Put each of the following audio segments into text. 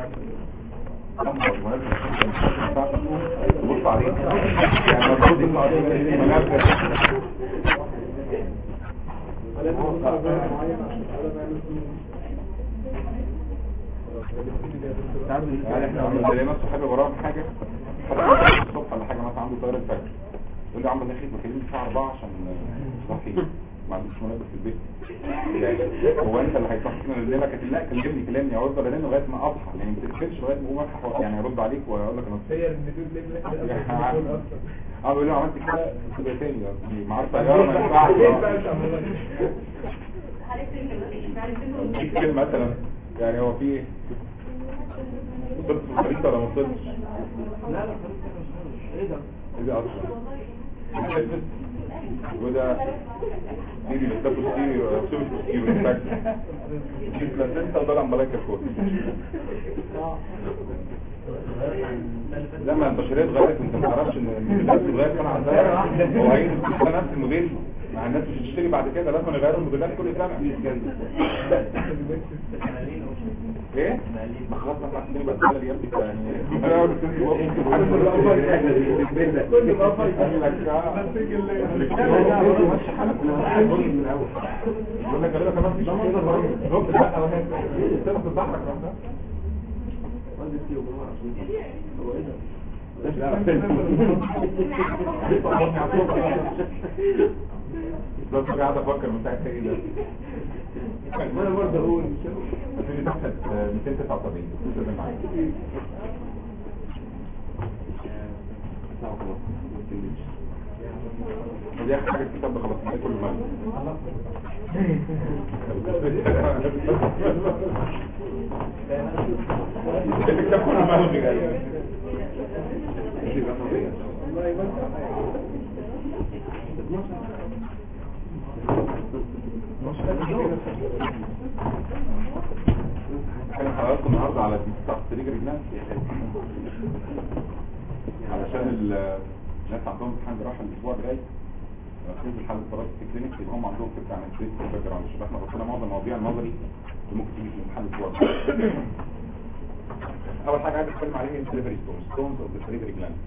بص عليه يعني المفروض يطلع عليه ملف يعني احنا اللي نفسه حاجه وراه حاجه حاجة الصبح ولا حاجه مثلا عنده طياره الفجر يقول لي يا عم ده خيط بكلمني الساعه 4 عشان صحي ما عنديش مناسبه في البيت يعني هو انت اللي هيصحينا من الليله كانت لا كلمني كلمني او افضل انام لغايه ما اصحى يعني ما تقفلش لغايه ما اقوم الحق يعني ارد عليك واقول لك انا هي الندود ليه اه بيقول لي عملت كده تبقى تاني يعني مع الطياره ما ينفعش ليه بقى تعمل في كلمه مثلا يعني هو في ايه وصلت في الخريطه ولا ما وصلتش لا لا ايه ده ايه ده اصلا وده دي بيستقبل كتير سوبر كتير محتاج دي بلاسنتا وده الامبلايكا كود لما البشريه اتغيرت انت ما تعرفش ان إن الناس اتغيرت كان عندها هو هينزل كل نفس الموديل مع الناس مش هتشتري بعد كده لازم يغيروا الموديلات كل سنه ايه؟ ما خلاص ما تعرفش بقى الدولة دي يبدي يعني انا اقول كل ما أفضل قال لك اه ماشي حالك من الاول يقول لك انا كمان مش رد لا انا سيبك في ظهرك ده بس قاعد افكر من ساعه ايه ده وانا برضه اقول هتيجي تحت 279 لازم معاك ودي اخر حاجه الكتاب ده خلاص ده كله مال الكتاب كله مال بجد كان حضراتكم النهارده على بتاع السريج رجلان علشان ال- الناس عندهم امتحان جراحه الاسبوع الجاي تنزل حاله دراسه الكلينيك يبقى هم عندهم فكره عن البريد باك جراوند عشان احنا غطينا معظم المواضيع النظري اللي ممكن تيجي في الامتحان الاسبوع الجاي اول حاجه عايز اتكلم عليها هي السليفري ستونز ستونز اوف ذا سليفري جلاند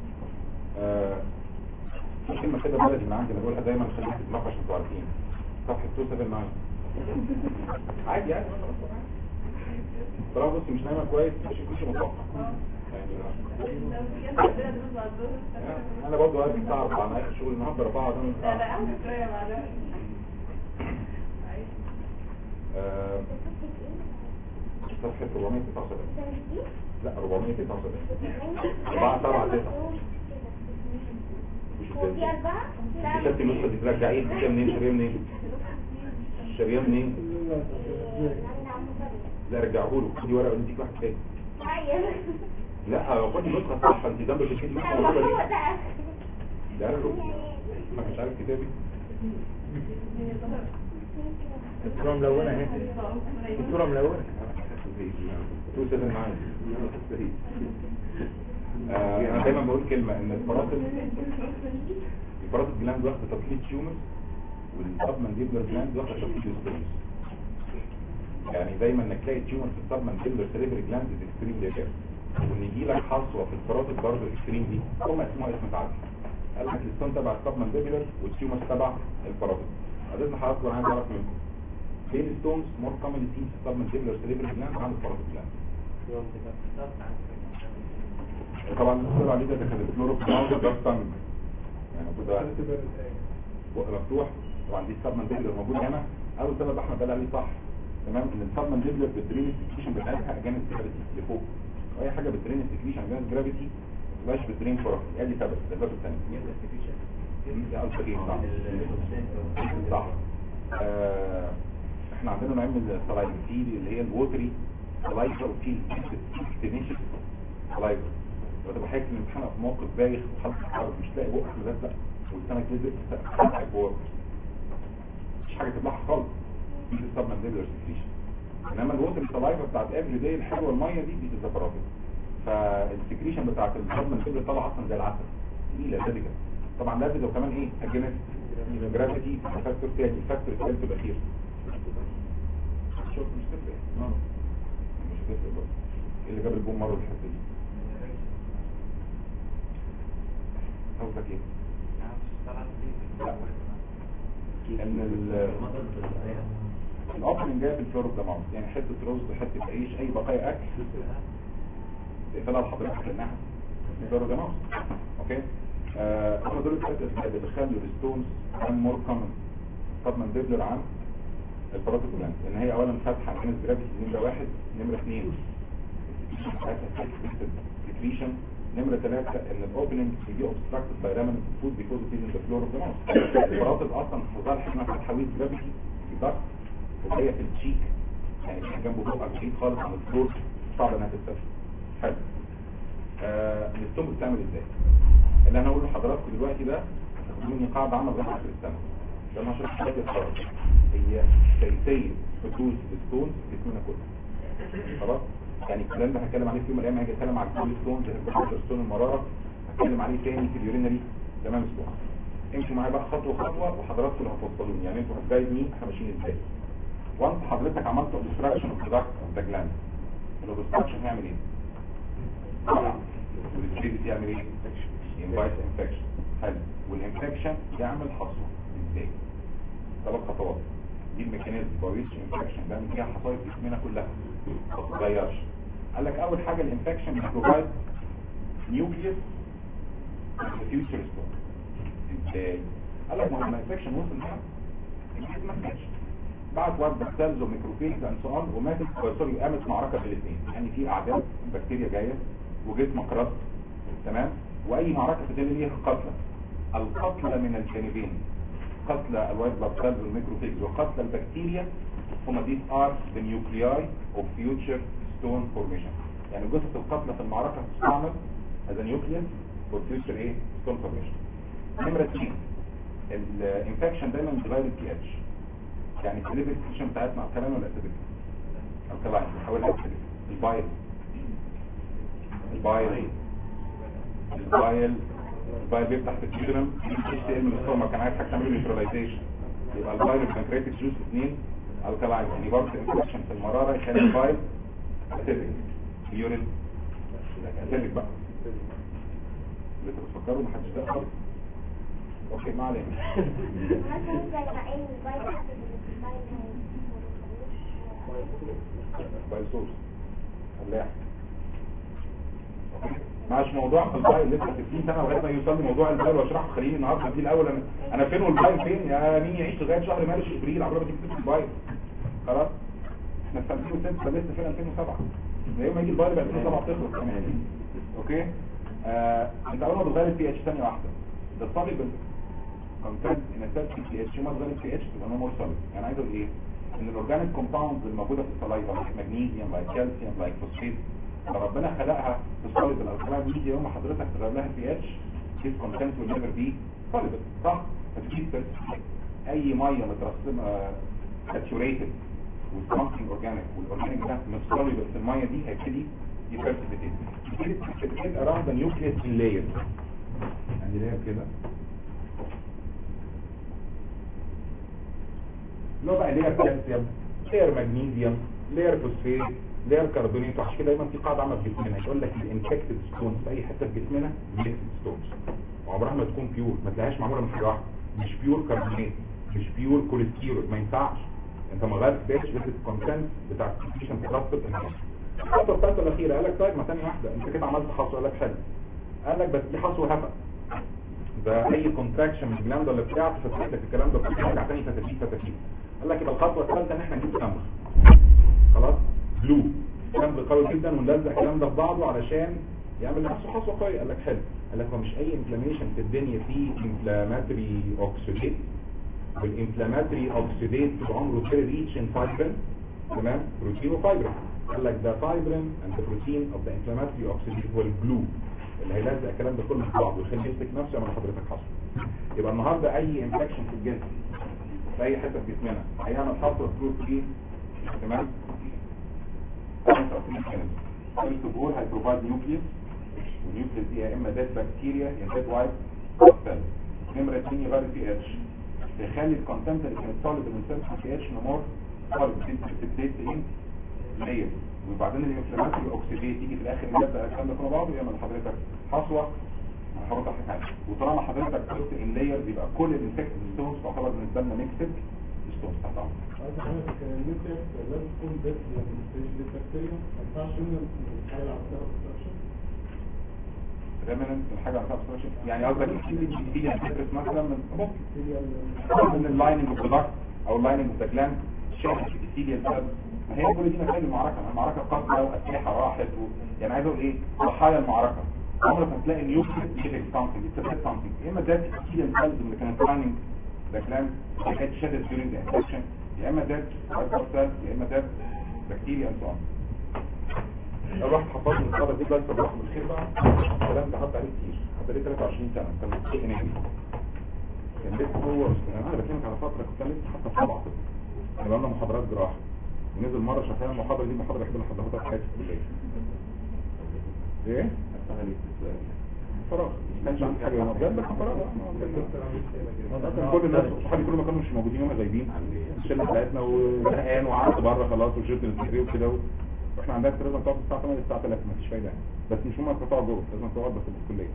في كلمه كده بلدي من عندي انا بقولها دايما خليك تتناقش عشان تبقوا عارفين صفحه 279 عادي عادي طالما بص مش نايمه كويس مش مش متوقع يعني انا برضه عارف الساعه 4 انا اخر شغل النهارده 4 ده من الساعه آه، صفحه 479 لا 479 4 7 9 مش وفي كده أربعة كتبت النسخه دي ترجعيه دي منين شاريه منين شاريه منين لا رجعه له خدي ورقه واديك واحد تاني لا لو خدي نسخه صح انت جنب الكتاب مش موجوده دي ده قال ما كنتش عارف كتابي الصورة ملونة اهي الصورة ملونة تو سيفن معايا آه، انا دايما بقول كلمه ان الفراتل الفراتل جلاند واخده تطليق تيومر والسب مانديبلر جلاند واخده تطليق ستونز يعني دايما انك تلاقي تيومر في السب مانديبلر سيريبري جلاند اكستريم رير وان يجي لك حصوه في الفراتل برضه اكستريم دي هم اسمها اسم تعدي قال لك الستون تبع السب مانديبلر والتيومر تبع الفراتل عايزين حضراتكم انا عايز اعرف منكم ليه الستونز مور كومن سين في السب مانديبلر سيريبري جلاند عن الفراتل جلاند طبعا الصورة عليه ده كانت الفلوروفلاوز ده تانج يعني كده بق مفتوح طبعا دي السب مانديبلر موجود هنا اول سبب احمد قال عليه صح تمام ان السب مانديبلر بالدرين السكريشن بتاعتها اجانب جرافيتي لفوق واي حاجه بالدرين السكريشن اجانب جرافيتي ما تبقاش بالدرين فرق ادي سبب ده السبب الثاني ده الفا جيم صح صح آه، احنا عندنا نوعين من السلايد في اللي هي الووتري سلايفر وفي اكستنيشن سلايفر وتبقى حاسس ان الامتحان في موقف بايخ وحاسس حرب مش لاقي بقك مزلق ولسانك لزق فتحك جوه مش حاجه تبلعها خالص دي السب مانديبلر سكريشن انما الووتر سلايفا بتاعت افري داي الحلوه الميه دي دي الزفراتي فالسكريشن بتاعت السب مانديبلر طالعه اصلا زي العسل تقيله لزجه طبعا لازم لو كمان ايه اجنس جرافيتي فاكتور تاني الفاكتور الثالث الاخير شوف مش تفرق آه. مش تفرق برضه اللي جاب البوم مره الحته دي قصدك ايه ان ال- الاوبننج جايه بالفلور اوف ذا ماوث يعني حته رز حته عيش اي بقايا اكل تقفلها لحضرتك لانها فلور اوف ذا ماوث اوكي آه، هم دول الثلاث اسباب اللي خلوا الستونز عن مور كومن طب من ديبلر عن البروتوكول جلاند لان هي اولا فاتحه عن الجرافيتي نمره واحد نمره اثنين secretion نمرة ثلاثة ان الاوبننج بيجي obstructed by remnant food because it is in the floor of the mouth البراطب اصلا حظها الحمى فاتحة ويز جرافيتي في ضغط وهي في التشيك يعني الشيك جنبه بقى بعيد خالص عن الفلور صعب انها تتسفل حلو آه الستوم بتعمل ازاي اللي انا هقوله لحضراتكم دلوقتي ده هتاخدوا مني قاعدة عامة لغاية اخر السنة ده انا هشرح حاجات الخارج هي كيفية حدوث الستونز في جسمنا كله خلاص يعني الكلام ده هتكلم عليه في يوم من الايام هاجي اتكلم على الكول ستون زي الكول المراره هتكلم عليه تاني في اليورينري تمام ستون امشوا معايا بقى خطوه خطوه وحضراتكم اللي هتوصلوني يعني انتوا هتجايد مين احنا ماشيين ازاي وانت حضرتك عملت اوبستراكشن اوف ذا اوف ذا جلاند الاوبستراكشن هيعمل ايه؟ طبعا والسبيس يعمل ايه؟ انفايت انفكشن حلو والانفكشن يعمل حصوه ازاي؟ ثلاث خطوات دي الميكانيزم كويس انفكشن ده فيها حصائل في جسمنا كلها ما تتغيرش قال لك اول حاجه الانفكشن بروفايد نيوكليوس فيوتشر ستون ازاي قال لك ما هو الانفكشن وصل هنا الجسم ما ماتش بعد وقت سيلز وميكروفيلز اند سو اون وماتت سوري قامت معركه بين الاثنين يعني في اعداء بكتيريا جايه وجسمك رد تمام واي معركه بتدل ليها قتلى القتلى من الجانبين قتل الوايت بلاد سيلز والميكروفيلز وقتل البكتيريا هما these are the nuclei of future stone formation يعني جثث القتلى في المعركة تستعمل as a nucleus for future ايه stone formation نمرة 2 الانفكشن دايما بيغير البي اتش يعني الليفل فيشن بتاعتنا كمان ولا اسيدك الكلاين بنحولها اسيدك البايل البايل البايل البايل بيفتح في الجدرم يشتغل من الصومة كان عايز حاجة تعمل نيوتراليزيشن يبقى البايل البنكرياتيك جوز 2 الكلاين يعني برضه انفكشن في المرارة يخلي البايل اسيدك اليورين اسيدك بقى اللي انتوا بتفكروا محدش ده خالص اوكي ما علينا مثلا زي ما قال الفيروس بايل سورس فلاح معاش موضوع في البايل لسه 60 سنه لغايه ما يوصل لي موضوع البايل واشرحه خليني النهارده في الاول انا انا فين والبايل فين يا مين يعيش لغايه شهر مارس ابريل عمرها ما تيجي تكتب البايل خلاص احنا في 2006 لسه فين 2007 زي يوم ما يجي البايل ب 2007 بتخلص كمان اوكي آه انت اول ما بتغير البي اتش ثانيه واحده ده الطالب كونتنت ان اساس بي اتش ما تغير البي اتش تبقى نورمال سوليد يعني عايز اقول ايه ان الاورجانيك كومباوندز الموجوده في السلايفا لايك مغنيسيوم لايك كالسيوم لايك فوسفيت ربنا خلقها في السوليد الالكالين ميديا يوم ما حضرتك تغير لها البي اتش كيس كونتنت ويل نيفر بي سوليد صح فتجيب اي ميه مترسمه ساتوريتد والسمثينج اورجانيك والاورجانيك ده مش سوليد في الميه دي هيبتدي يبرسبيتيت يبتدي around the nucleus in layers عندي لاير كده اللي هو بقى لير كالسيوم لير مغنيسيوم لير فوسفيت لير كربونيت وعشان كده دايما في قاعده عامه في جسمنا يقول لك الانفكتد ستونز في اي حته في جسمنا ميكسد ستونز وعمرها ما تكون بيور ما تلاقيهاش معموله من حاجه واحده مش بيور كربونيت مش بيور كوليسترول ما ينفعش انت ما غيرتش بس الكونتنت بتاع الكونتنت ترتب الخطوه بتاعته الاخيره قال لك طيب ما ثانيه واحده انت كده عملت حصوه قال لك حلو قال لك بس دي حصوه هفا ده اي كونتراكشن من الجلاند ولا بتاع تفتح لك الكلام ده كله يرجع تاني فتافيت فتافيت قال لك يبقى الخطوه الثالثه ان احنا نجيب سمغ خلاص بلو سمغ قوي جدا ونلزق الكلام ده في بعضه علشان يعمل لنفسه حصوه قويه قال لك حلو قال لك هو مش اي انفلاميشن في الدنيا فيه انفلاماتري اوكسيديت والانفلاماتري اوكسيديت طول عمره فيري ريتش ان فايبرين تمام بروتين وفايبرين قال لك ده فايبرين اند بروتين اوف ذا انفلاماتري اوكسيديت هو الجلو اللي هيلزق الكلام ده كله في بعض ويخليه يمسك نفسه يعمل لحضرتك حصر يبقى النهارده اي انفكشن في الجسم في اي حته في جسمنا هيعمل حصر ثرو ايه تمام فيرست اوف اول هيبروفايد نيوكليوس والنيوكليوس دي يا اما ديد بكتيريا يا ديد وايت سيل نمره 2 يغير البي اتش تخلي الكونتنت اللي كانت سوليد من سيلز بي اتش نمور سوليد بتبتدي ايه لاير وبعدين الانفلاماتوري الاوكسيديت تيجي في الاخر يبدا الكلام ده كله بعضه يعمل لحضرتك حصوه انا هحاول اضحك حاجه وطالما حضرتك قلت ان لاير يبقى كل الانفكت ستونز تعتبر بالنسبه لنا ميكسد ستونز تحت امرك عايز حضرتك النيوكليس لازم تكون بس يعني ستيج للبكتيريا ما ينفعش منها الحاجه اللي عندها obstruction. ريمننت الحاجه على سبستراكشن يعني قصدك الكيمياء بتدرس مثلا من ممكن البكتيريا اللي- من اللايننج اوف ذا او اللايننج اوف ذا جلاند شاهد الابيثيليال سيل ما هي كل دي نتائج المعركه المعركه قاتله واسلحه راحت و... يعني عايز اقول ايه ضحايا المعركه عمرك ما هتلاقي نيوكليس بيجي سامثينج اتس سامثينج يا اما ده الابيثيليال سيلز اللي كانت لايننج ذا جلاند كانت شدت during the infection يا اما ده هايبر سيل يا اما ده بكتيريا اند سو لو رحت حفظت الخبر دي بس صباح من الخير بقى الكلام ده حط عليه كتير حط عليه 23 سنه كان مكتوب هناك كان لسه هو انا بكلمك على فتره كنت أنا لسه حتى في طبعا احنا بقى محاضرات جراحه ونزل مره شغال المحاضره دي المحاضره الوحيده اللي حضرتها في حياتي في الكليه ايه؟ فراغ ما كانش عندي حاجه يوم بجد بس فراغ كل الناس صحابي كلهم ما كانوا مش موجودين هم غايبين الشله بتاعتنا وزهقان وقعدت بره خلاص وشلت الكافيه وكده و- واحنا عندنا كده لازم تقعد من الساعه 8 للساعه 3 مفيش فايده يعني بس مش هم تقعد جوه لازم تقعد بس في الكليه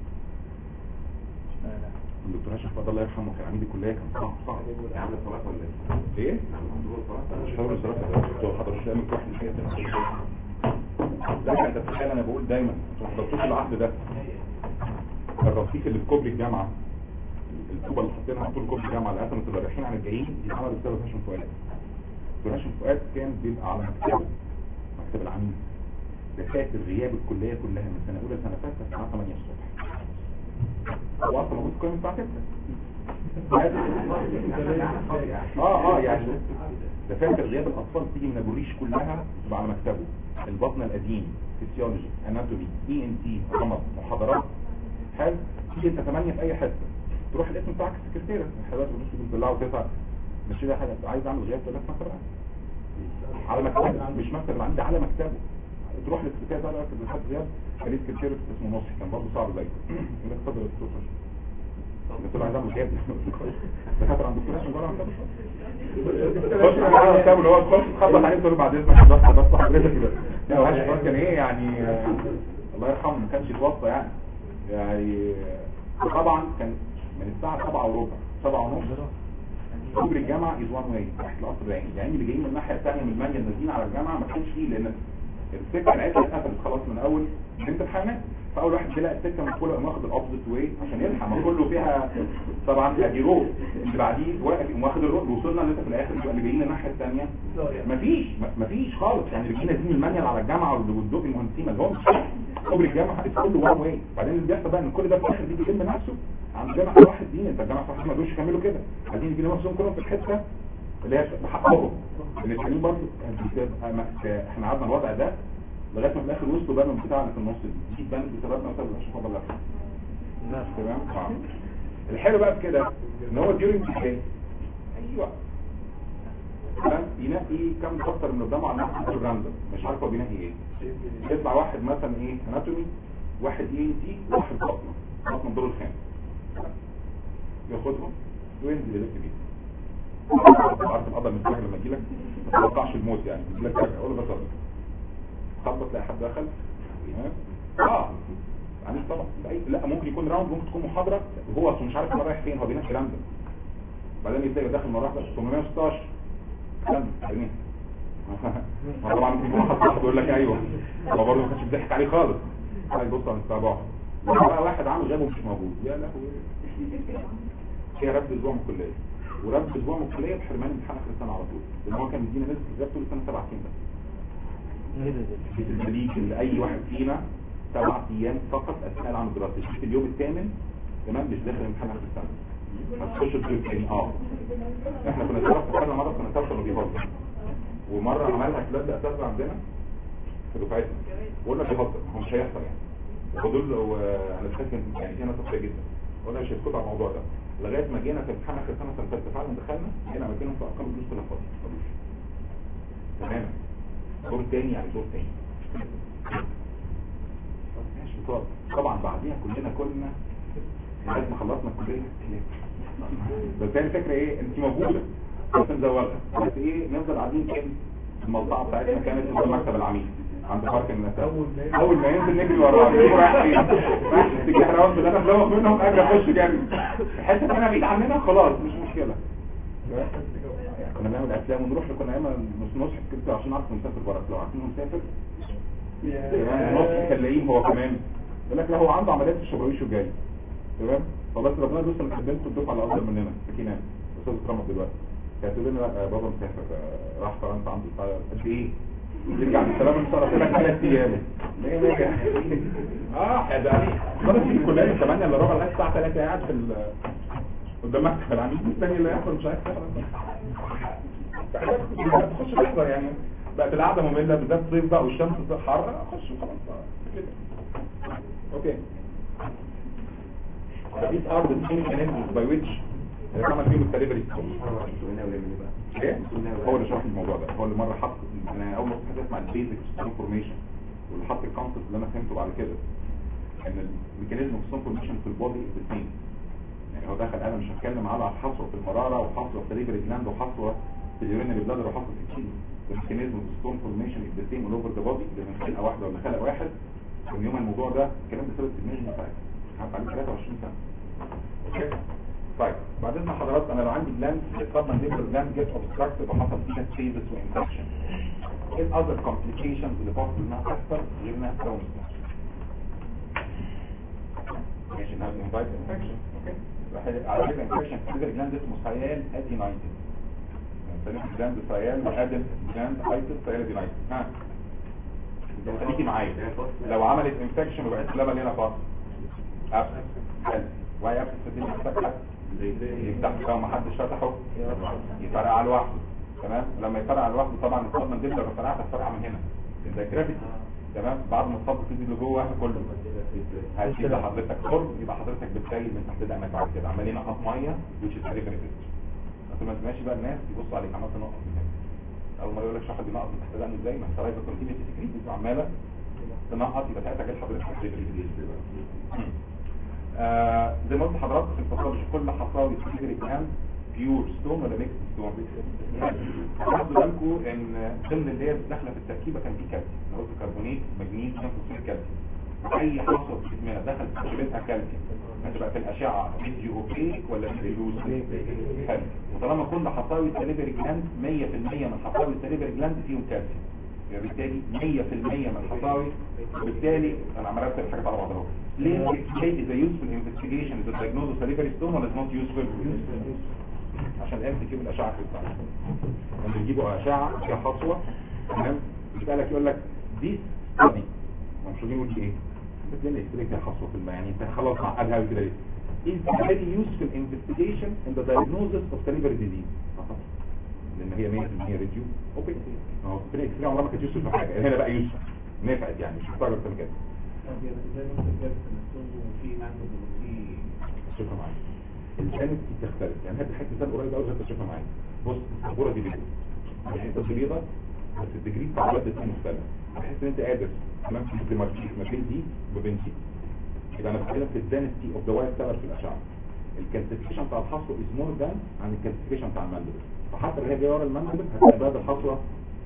الدكتور هاشم فضل الله يرحمه كان عميد الكليه كان صعب صعب عامل صلاة ولا ايه؟ ايه؟ عامل حضور صلاة مش حضور الصلاه ده الدكتور حضر الشام واحد من الحاجات دي. لا انت تتخيل انا بقول دايما انتوا ما حضرتوش العهد ده الرصيف اللي في كوبري الجامعه الطوبه اللي حاطينها على طول كوبري الجامعه اللي قسمت الرايحين عن الجايين دي اتعملت بسبب هاشم فؤاد دكتور هاشم فؤاد كان بيبقى على مكتبه مكتب العميد دفاتر غياب الكليه كلها من سنه اولى لسنه ثالثه الساعه 8 الصبح هو اصلا موجود في القائمه الساعه 6 اه اه يعني دفاتر غياب الاطفال تيجي من ابو الريش كلها تبقى على مكتبه البطن القديم فيسيولوجي اناتومي اي ان تي رمض محاضرات حلو تيجي انت 8 في اي حته تروح الاسم بتاعك السكرتيره الحالات والناس بتطلعوا تسعه مش كده حاجه عايز اعمل غياب تقول لك مكتب العميد. على مكتبه مش مكتب العميد على مكتبه تروح للسكرتيره بقى اكتب لحد غياب كان ليه سكرتير اسمه نصحي كان برضه صعب زيه يقول لك اتفضل يا دكتور قلت له عايز اعمل غياب دكاتره عند الدكتور عشان جوه مكتبه خش معاه كتاب اللي هو تخش تخبط عليه تقول له بعد اذنك بس بس حضرتك كده لا وحش فؤاد كان ايه يعني آه، الله يرحمه ما كانش يتوصى يعني يعني آه، طبعا كان من الساعه 7 وربع 7 ونص كوبري الجامعه از وان واي تحت القصر العيني يعني اللي جايين من الناحيه الثانيه من المانيا نازلين على الجامعه ما كانش فيه لان السكه العيله اتقفلت خلاص من اول الامتحانات فاول واحد بيلاقي السكه مقفوله يقوم واخد الاوبزيت واي عشان يلحق ما كله فيها طبعا ادي روب اللي بعديه واقف يقوم واخد الروب وصلنا ان انت في الاخر يبقى اللي جايين الناحيه الثانيه مفيش م- مفيش خالص يعني اللي جايين نازلين من المانيا على الجامعه والدوق المهندسين ما لهمش كوبري الجامعه كله وان واي بعدين اللي بيحصل بقى ان كل ده في الاخر بيجي يلم نفسه عند جامعه واحد دين انت الجامعه صح ما يقدروش يكملوا كده عايزين يجي نفسهم كلهم في الحته اللي هي بحقهم اللي التانيين برضه بتبقى م- احنا قعدنا الوضع ده لغايه ما في الاخر وصلوا بقى من بتاعنا في النص دي دي بانت بسببنا مثلا عشان فضل الله تمام آه. الحلو بقى في كده ان هو ديورنج ازاي ايوه تمام بينقي كم دكتور من قدامه على نفس الراندوم مش عارف هو بينقي ايه يطلع واحد مثلا ايه اناتومي واحد اي ان تي واحد بطنه بطنه الدور الخامس ياخدهم وينزل يلف بيه عارف القدر من الفجر لما يجيلك ما تتوقعش الموت يعني يجيلك فجأة اقول له بس أصبر. خبط تلاقي حد دخل تمام اه يعني طبعا ده أي- لا ممكن يكون راوند ممكن تكون محاضره وهو اصلا مش عارف هو رايح فين هو بينقي راندوم بعدين يبدا داخل مره واحده 816 راندوم ارميها ما طبعا ممكن يكون حد واحد يقول لك ايوه هو برضه ما كانش بيضحك عليه خالص قاعد يبص على التابع بقى واحد عامل غيابه مش موجود يا لهوي هي رد اسبوع من الكليه ورد اسبوع من الكليه بحرمان امتحان اخر السنه على طول لان هو كان مدينا نسبه الغياب طول السنه سبع سنين بس في الدليل اللي اي واحد فينا سبع ايام فقط اثناء العام الدراسي في اليوم الثامن تمام مش داخل امتحان اخر السنه هتخش الدور الثاني اه احنا كنا سبب فكرنا مره كنا ثالثه ما بيهزر ومره عملها كلاب اساس عندنا في دفعتنا وقلنا بيهزر هو مش هيحصل يعني ودول وانا فاكر يعني هنا صفيه جدا قلنا مش هيسكتوا على الموضوع ده لغايه ما جينا في امتحان اخر سنه سنه ثالثه فعلا دخلنا لقينا مكانهم في ارقام الفلوس كلها فاضيه مفيش. تماما دور تاني يعني دور تاني ماشي بطاقة. طبعا بعديها كلنا كنا لغايه ما خلصنا الكليه بس هي الفكره ايه انت موجوده بس مزوغه بس ايه نفضل قاعدين كام الموقعة بتاعتنا كانت قدام مكتب العميد عند بارك النساء أول ما- اول ما ينزل نجري وراه نجري رايح فين رايح اتجاه راوند اللي انا ملوث منهم اجري اخش جري الحته اللي انا بعيد عننا خلاص مش مشكله كنا بنعمل افلام ونروح كنا ايام نص نص كده عشان نعرف نسافر بره لو عارفين إنه مسافر تمام نص كلاقيه هو كمان يقول لك لا هو عنده عمليات في الشبراويش وجاي تمام فبس ربنا يوصل لخدمته الدفعه اللي اصغر مننا سكينه استاذ كرامه دلوقتي كانت تقول لنا لا بابا مسافر آه، راح فرنسا عنده بتاع قد ايه يرجع بالسلامه ان شاء الله لك ثلاث ايام ليه ليه اه ده خلاص في الكليه من 8 الا ربع لغايه الساعه 3 قاعد في ال- قدام مكتب العميد الثاني اللي ياخد مش عارف يحضر تخش تحضر يعني بقت القعده ممله بالذات صيف بقى والشمس حر اخش وخلاص كده اوكي These are the three mechanisms by which عمل فيهم الدليفري ايه هو اللي شرح لي الموضوع ده هو اللي مره حط انا اول مره حاجه اسمها البيزك انفورميشن واللي حط الكونسبت اللي انا فهمته بعد كده ان الميكانيزم اوف انفورميشن في البودي الاثنين يعني هو دخل انا مش هتكلم على حصوه في المراره وحصوه في الليفر جلاند وحصوه في اليورينري بلادر وحصوه في الكيدني الميكانيزم اوف انفورميشن از ذا سيم اول اوفر ذا بودي اللي من خلقه واحده ولا خلق واحد ومن يوم الموضوع ده الكلام ده ثابت في دماغي من ساعتها قعدت عليه 23 سنه اوكي طيب بعد اذن حضرتك انا لو عندي جلاند الصدمه الليفر جلاند جيت اوبستراكتيف وحصل فيها ستيزس وانفكشن ايه الاذر كومبليكيشنز اللي possible انها تحصل غير انها تكون ماشي انها انفايت انفكشن اوكي راح على فكره انفكشن في الليفر جلاند اسمه سيال ادينايتس يعني جلاند سيال وادن جلاند ايتس سيال ادينايتس ها انت هتيجي معايا لو عملت انفكشن وبقت لبن هنا فاصل ابسس حلو وهي ابسس الدنيا فتحت يفتح لو ما حدش فتحه يفرقع لوحده تمام لما يفرقع لوحده طبعا الصدمه دي لو فرقعت هتفرقع من هنا ده جرافيتي تمام بعد ما الصدمه تنزل لجوه كله هتجيب لحضرتك خرم يبقى حضرتك بتشيل من تحت دقنك بعد كده عمال ينقط ميه which is very beneficial طول ما انت ماشي بقى الناس يبصوا عليك عمال تنقط من هنا اول ما يقول لك شحط بينقط من تحت دقنه ازاي ما انت رايح كونتينيوتي سكريت عماله تنقط يبقى ساعتها جت حضرتك آه زي ما قلت لحضرتك في الباثولوجي كل حصاوي سكيدري كان بيور ستون ولا ميكس ستون خدوا بالكم ان ضمن اللي هي داخله في التركيبه كان في كالسيوم انا قلت كربونيت مغنيسيوم فوسفور كالسيوم اي حصوه في جسمنا دخل في تركيبتها كالسيوم هتبقى في الاشعه فيديو اوبيك ولا فيديو حلو وطالما كل حصاوي السليفري جلاند 100% من حصاوي السليفري جلاند فيهم كالسيوم يعني بالتالي 100% من الحصاوي وبالتالي انا عمال اكتب حاجات على بعضها ليه ليه is a useful investigation is a diagnosis salivary stone ولا is not useful عشان الام تجيب الاشعه في البتاع لما بيجيبوا اشعه فيها حصوه تمام يسالك يقول لك دي ستدي مش يقول ايه بتلاقي يستلك حصوه في الماء يعني انت خلاص معقدها كده ليه is a very useful investigation in the diagnosis of salivary disease فقط لان هي 100% ريديو اوبن اهو في الاكس عمرها ما كانت يوسف في حاجه هنا بقى يوسف نفعت يعني مش محتاج اكتر من كده زي ما انت جبت وفي مانجو وفي شوفها معايا الجانب تختلف يعني هات حته مثال قريب قوي هات تشوفها معايا بص الصبوره دي بيضه الحته دي بيضه بس الديجري بتاع الواد ده مختلف بحس ان انت قادر تمام في الديماركيشن ما بين دي وبين دي يبقى انا بتكلم في الدانستي اوف ذا وايت كلر في الاشعه الكالسيفيكيشن بتاع الحصوه از مور ذان عن الكالسيفيكيشن بتاع الماندبل فحتى اللي هي جايه ورا الماندبل هتلاقي بقى الحصوه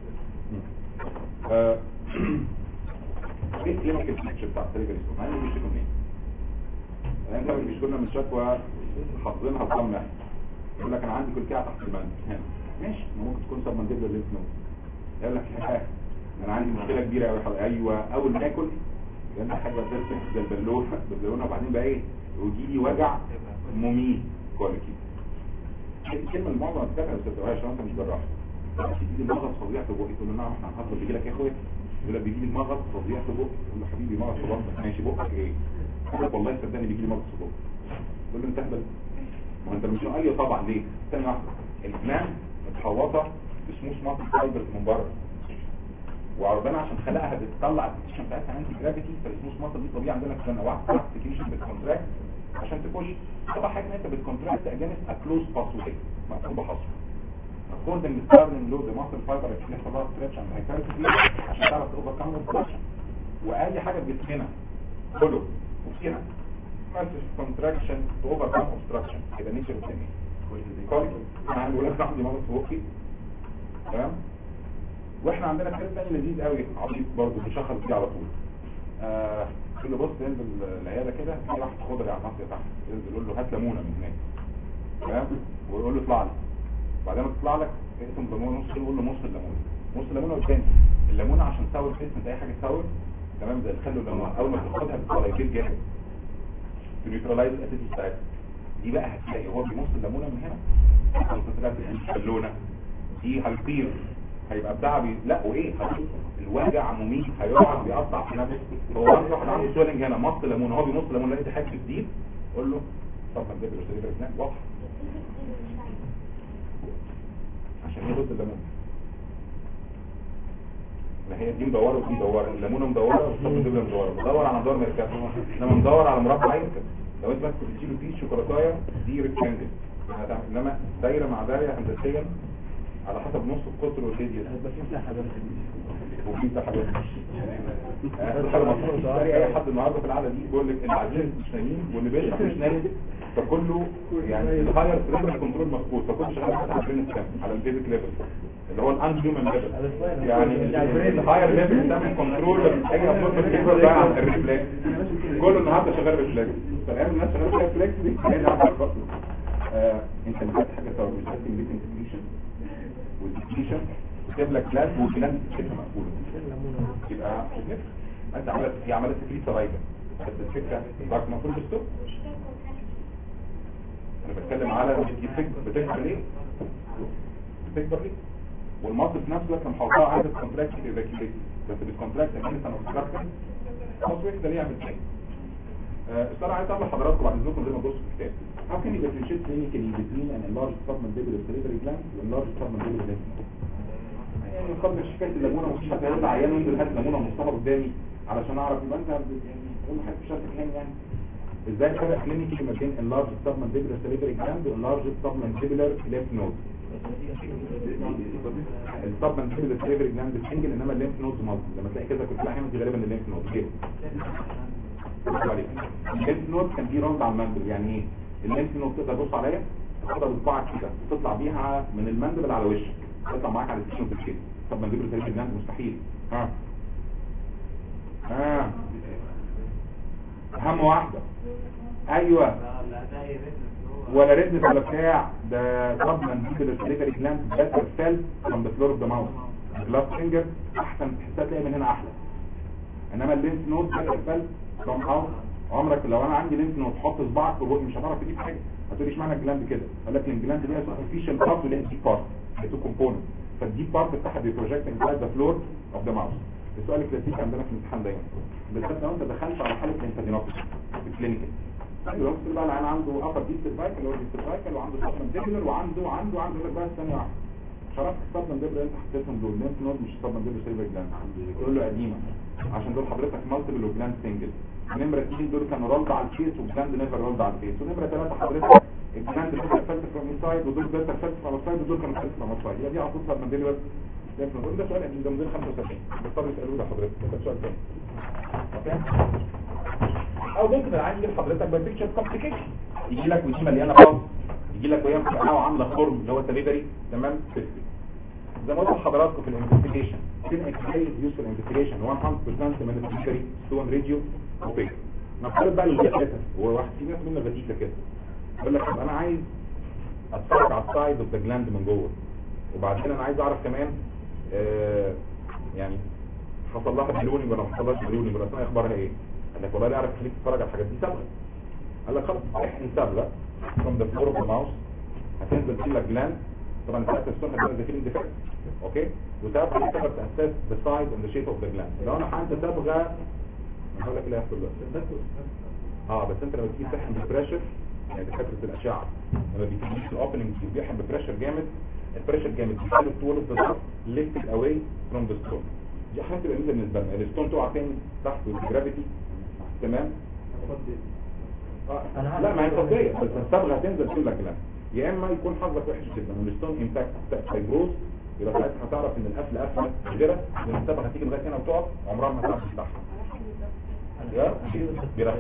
آه، ايه الكلينيكال بيكتشر بتاع السليفري ستون يعني بيشتكوا منين يعني انت مش كنا من شكوى حافظينها بضمن يقول لك انا عندي كلكعه تحت المندل هنا ماشي ما ممكن تكون سب منديبل لينف نود يقول لك ها انا عندي مشكله كبيره قوي حلقة. ايوه اول ما اكل لان حاجه بترسم زي البالونه بالبالونه وبعدين بقى ايه ويجي لي وجع مميت كوليكي الكلمه اللي معظم الدكاتره ما بتستوعبهاش عشان انت مش جراح بيجي لي مغص فظيع في بقي تقول له نعم احنا هنحضر بيجي لك يا اخويا يقول لك بيجي لي مغص فظيع في بقي تقول له حبيبي مغص في بطنك ماشي بقك ايه يقول لك والله صدقني بيجي لي مغص في بقي تقول له انت اهبل ما انت مش ايوه طبعا ليه ثانيه واحده الجنان متحوطه بسموث ماسل فايبرز من بره وربنا عشان خلقها بتطلع السكريشن بتاعتها انتي جرافيتي فالسموث ماسل دي طبيعه عندنا في السنه واحده السكريشن بتكونتراكت عشان تخش طبعا حاجه ان انت بتكونتراكت اجينست ا كلوز باثوي مكتوبه حصر according to starting load the muscle fiber actually يحصل لها stretch and hypertrophy عشان تعرف overcome obstruction وادي حاجه في جسمنا كله وفينا massive contraction to overcome obstruction كده نيتشر الثاني كويس انا بقول لك عندي مرض في بوقي تمام واحنا عندنا كتاب تاني لذيذ قوي عبيط برضه بيشخص فيه على طول آه يقول له بص ينزل العياده كده في واحد خضري على الناصيه تحت ينزل يقول له هات ليمونه من هناك تمام ويقول له اطلع لي بعدين ما تطلع لك اقسم الليمونه نص كيلو يقول له نص الليمونه نص الليمونه قدامي الليمونه عشان تساوي الجسم انت اي حاجه تساوي تمام زي الخل والليمون اول ما تاخدها بتبقى جامد تنيوترلايز الاسيد بتاعتها دي بقى هتلاقي هو بيمص الليمونه من هنا كونسنترات البالونه دي هيطير هيبقى بتاع بي... لا وايه هيطير. الوجع مميت هيقعد بيقطع في نفسه هو عنده واحد عنده سويلنج هنا مص ليمونه هو بيمص ليمونه لقيت حاجه جديد قول له طب ما تجيب له سرير اسنان واضح عشان يغط الليمون ما هي دي مدوره ودي مدوره الليمونه مدوره والصبر دبله مدوره بدور على مدار مركز انما مدور على مربع يركب لو انت بس بتشيله فيه شوكولاتايه دي ريكتانجل انما دايره مع دايره هندسيا على حسب نص القطر والراديوس بس انت حضرتك وفي حاجات آه، حاجه مفروض تلاقي اي حد النهارده في القعده دي بيقول لك اللي عايزين مش نايمين واللي بيشرب مش نايم فكله يعني الهاير سيريبرال كنترول مظبوط فكله شغال على البرين ستام على البيزك ليفل اللي هو الان هيومن ليفل يعني الهاير ليفل بتعمل كنترول اي ابنورمال فيبر بقى على الريفلكس كله النهارده شغال ريفلكس فالايام الناس شغاله ريفلكس دي هي اللي عملت بطل. آه، انت مش حاجه سوا مش عارف ميتنج ديكريشن والديكريشن وتجيب لك كلاس والكلام بتاعتها مقفوله يبقى مش هتنفع. انت عملت هي عملت تكليف صغيره بس الفكره بعد ما المفروض تستوب انا بتكلم على دي فكره بتكبر ليه بتكبر ليه والمصل في نفسه كان محافظها عايزه كونتراكت ايفاكيوليت بس بالكونتراكت اكيد كان كونتراكت خلاص ده ليه يعمل كده الصراحه عايز اقول لحضراتكم بعد اذنكم زي ما تبصوا في الكتاب How can you differentiate clinically between an enlarged submandibular salivary gland والenlarged submandibular lymph node؟ يعني مقابل شكايه الليمونه مفيش حد هيرد عيان وينزل هات ليمونه مصطفى قدامي علشان اعرف يبقى انت يعني قول حاجه في شرط كام يعني ازاي الفرق كلينيكي ما بين enlarged submandibular salivary gland وenlarged submandibular lymph node السبمنتيبل salivary gland سنجل انما الليمف نودز مالتي لما تلاقي كذا كنت تلاقي دي غالبا الليمف نود كده الليمف نود كان دي رمز على المندل يعني ايه الليمف نود تقدر تبص عليها تاخدها بصباعك كده تطلع بيها من المندل على وشك تطلع معاك على السكين في الكيس طب منديبل salivary gland مستحيل ها ها اهم واحده ايوه لا ده يريدنا ولا ريدنس ولا بتاع ده طب منديبل salivary gland better cell from the floor of the mouth جلاس فينجر احسن تحسها تلاقي من هنا احلى انما الليمف نود better cell from out عمرك لو انا عندي ليمف نود حط صباعك في بقي مش هتعرف تجيب حاجه هتقولي اشمعنى الجلاند كده قال لك الجلاند دي سوبرفيشال بارت وليها ديب بارت تو كومبوننت فالديب بارت بتاعها بيبروجكت انسايد ذا فلور اوف ذا ماوس السؤال الكلاسيكي عندنا في الامتحان دايما بالذات لو انت دخلت على حاله ليمفادينوباثي في الكلينيكال ايوه بس بقى العيان عنده ابر ديب سيرفايكال اللي هو ديب سيرفايكال وعنده سبمنتيبولر وعنده وعنده وعنده يقول لك بقى ثانيه واحده شرفت السبمنتيبولر اللي انت حطيتهم دول لينف نود مش سبمنتيبولر سيلفر جلاند تقول له قديمه عشان دول حضرتك مالتيبل وجلاند سنجل نمرة اثنين دول كانوا رولد على الفيس وجلاند نيفر رولد على الفيس ونمرة ثلاثة حضرتك الجلاند دول كانوا فلت فروم سايد ودول بيتر فلت فروم سايد ودول كانوا فلت فروم سايد يبقى دي على طول سبمنتيبولر لينف نود ده سؤال قديم ده موديل 75 بيضطروا يسالوه ده حضرتك ده سؤال تاني اوكي او ممكن العين يجي لحضرتك بيكتشر كومبليكيشن يجي لك ودي مليانه باظ يجي لك وهي مفرقعه وعامله خرم اللي هو سليفري تمام سيستم زي ما قلت لحضراتكم في الانفستيجيشن فين اكسبيرينس يوز في الانفستيجيشن 100% من السليفري ستون ريديو اوبيك نفترض بقى الجهاز هو واحد في ناس منا بتيكه كده يقول لك طب انا عايز اتفرج على السايد اوف ذا جلاند من جوه وبعدين انا عايز اعرف كمان آه يعني حصل لها بلونينج ولا ما حصلهاش بلونينج ولا اسمها اخبارها ايه قال لك والله لا اعرف خليك تتفرج على الحاجات دي صبغه قال لك خلاص احقن صبغه from the floor of the mouse هتنزل تجيب لك جلاند طبعا انت السنه هتبقى داخلين ديفكت اوكي وتعرف تقدر تاسس the size and the shape of the gland لو انا حقنت صبغه انا هقول لك اللي هيحصل دلوقتي اه بس انت لما تيجي تحقن ببريشر يعني دكاتره الاشعه لما بيجيب في الاوبننج بيحقن ببريشر جامد البريشر جامد بيخلي الطول اوف ذا lifted away from the stone دي حاجه تبقى ميزه بالنسبه لنا الستون تقع فين تحت الجرافيتي تمام آه. لا ما هي فضيه بس الصبغه هتنزل تقول لك لا يا اما يكون حظك وحش جدا والستون امباكت فايبروز يبقى ساعتها هتعرف ان القفله قفله كبيره لان الصبغه هتيجي لغايه هنا وتقف عمرها ما هتعرف تفتحها يا بيرخي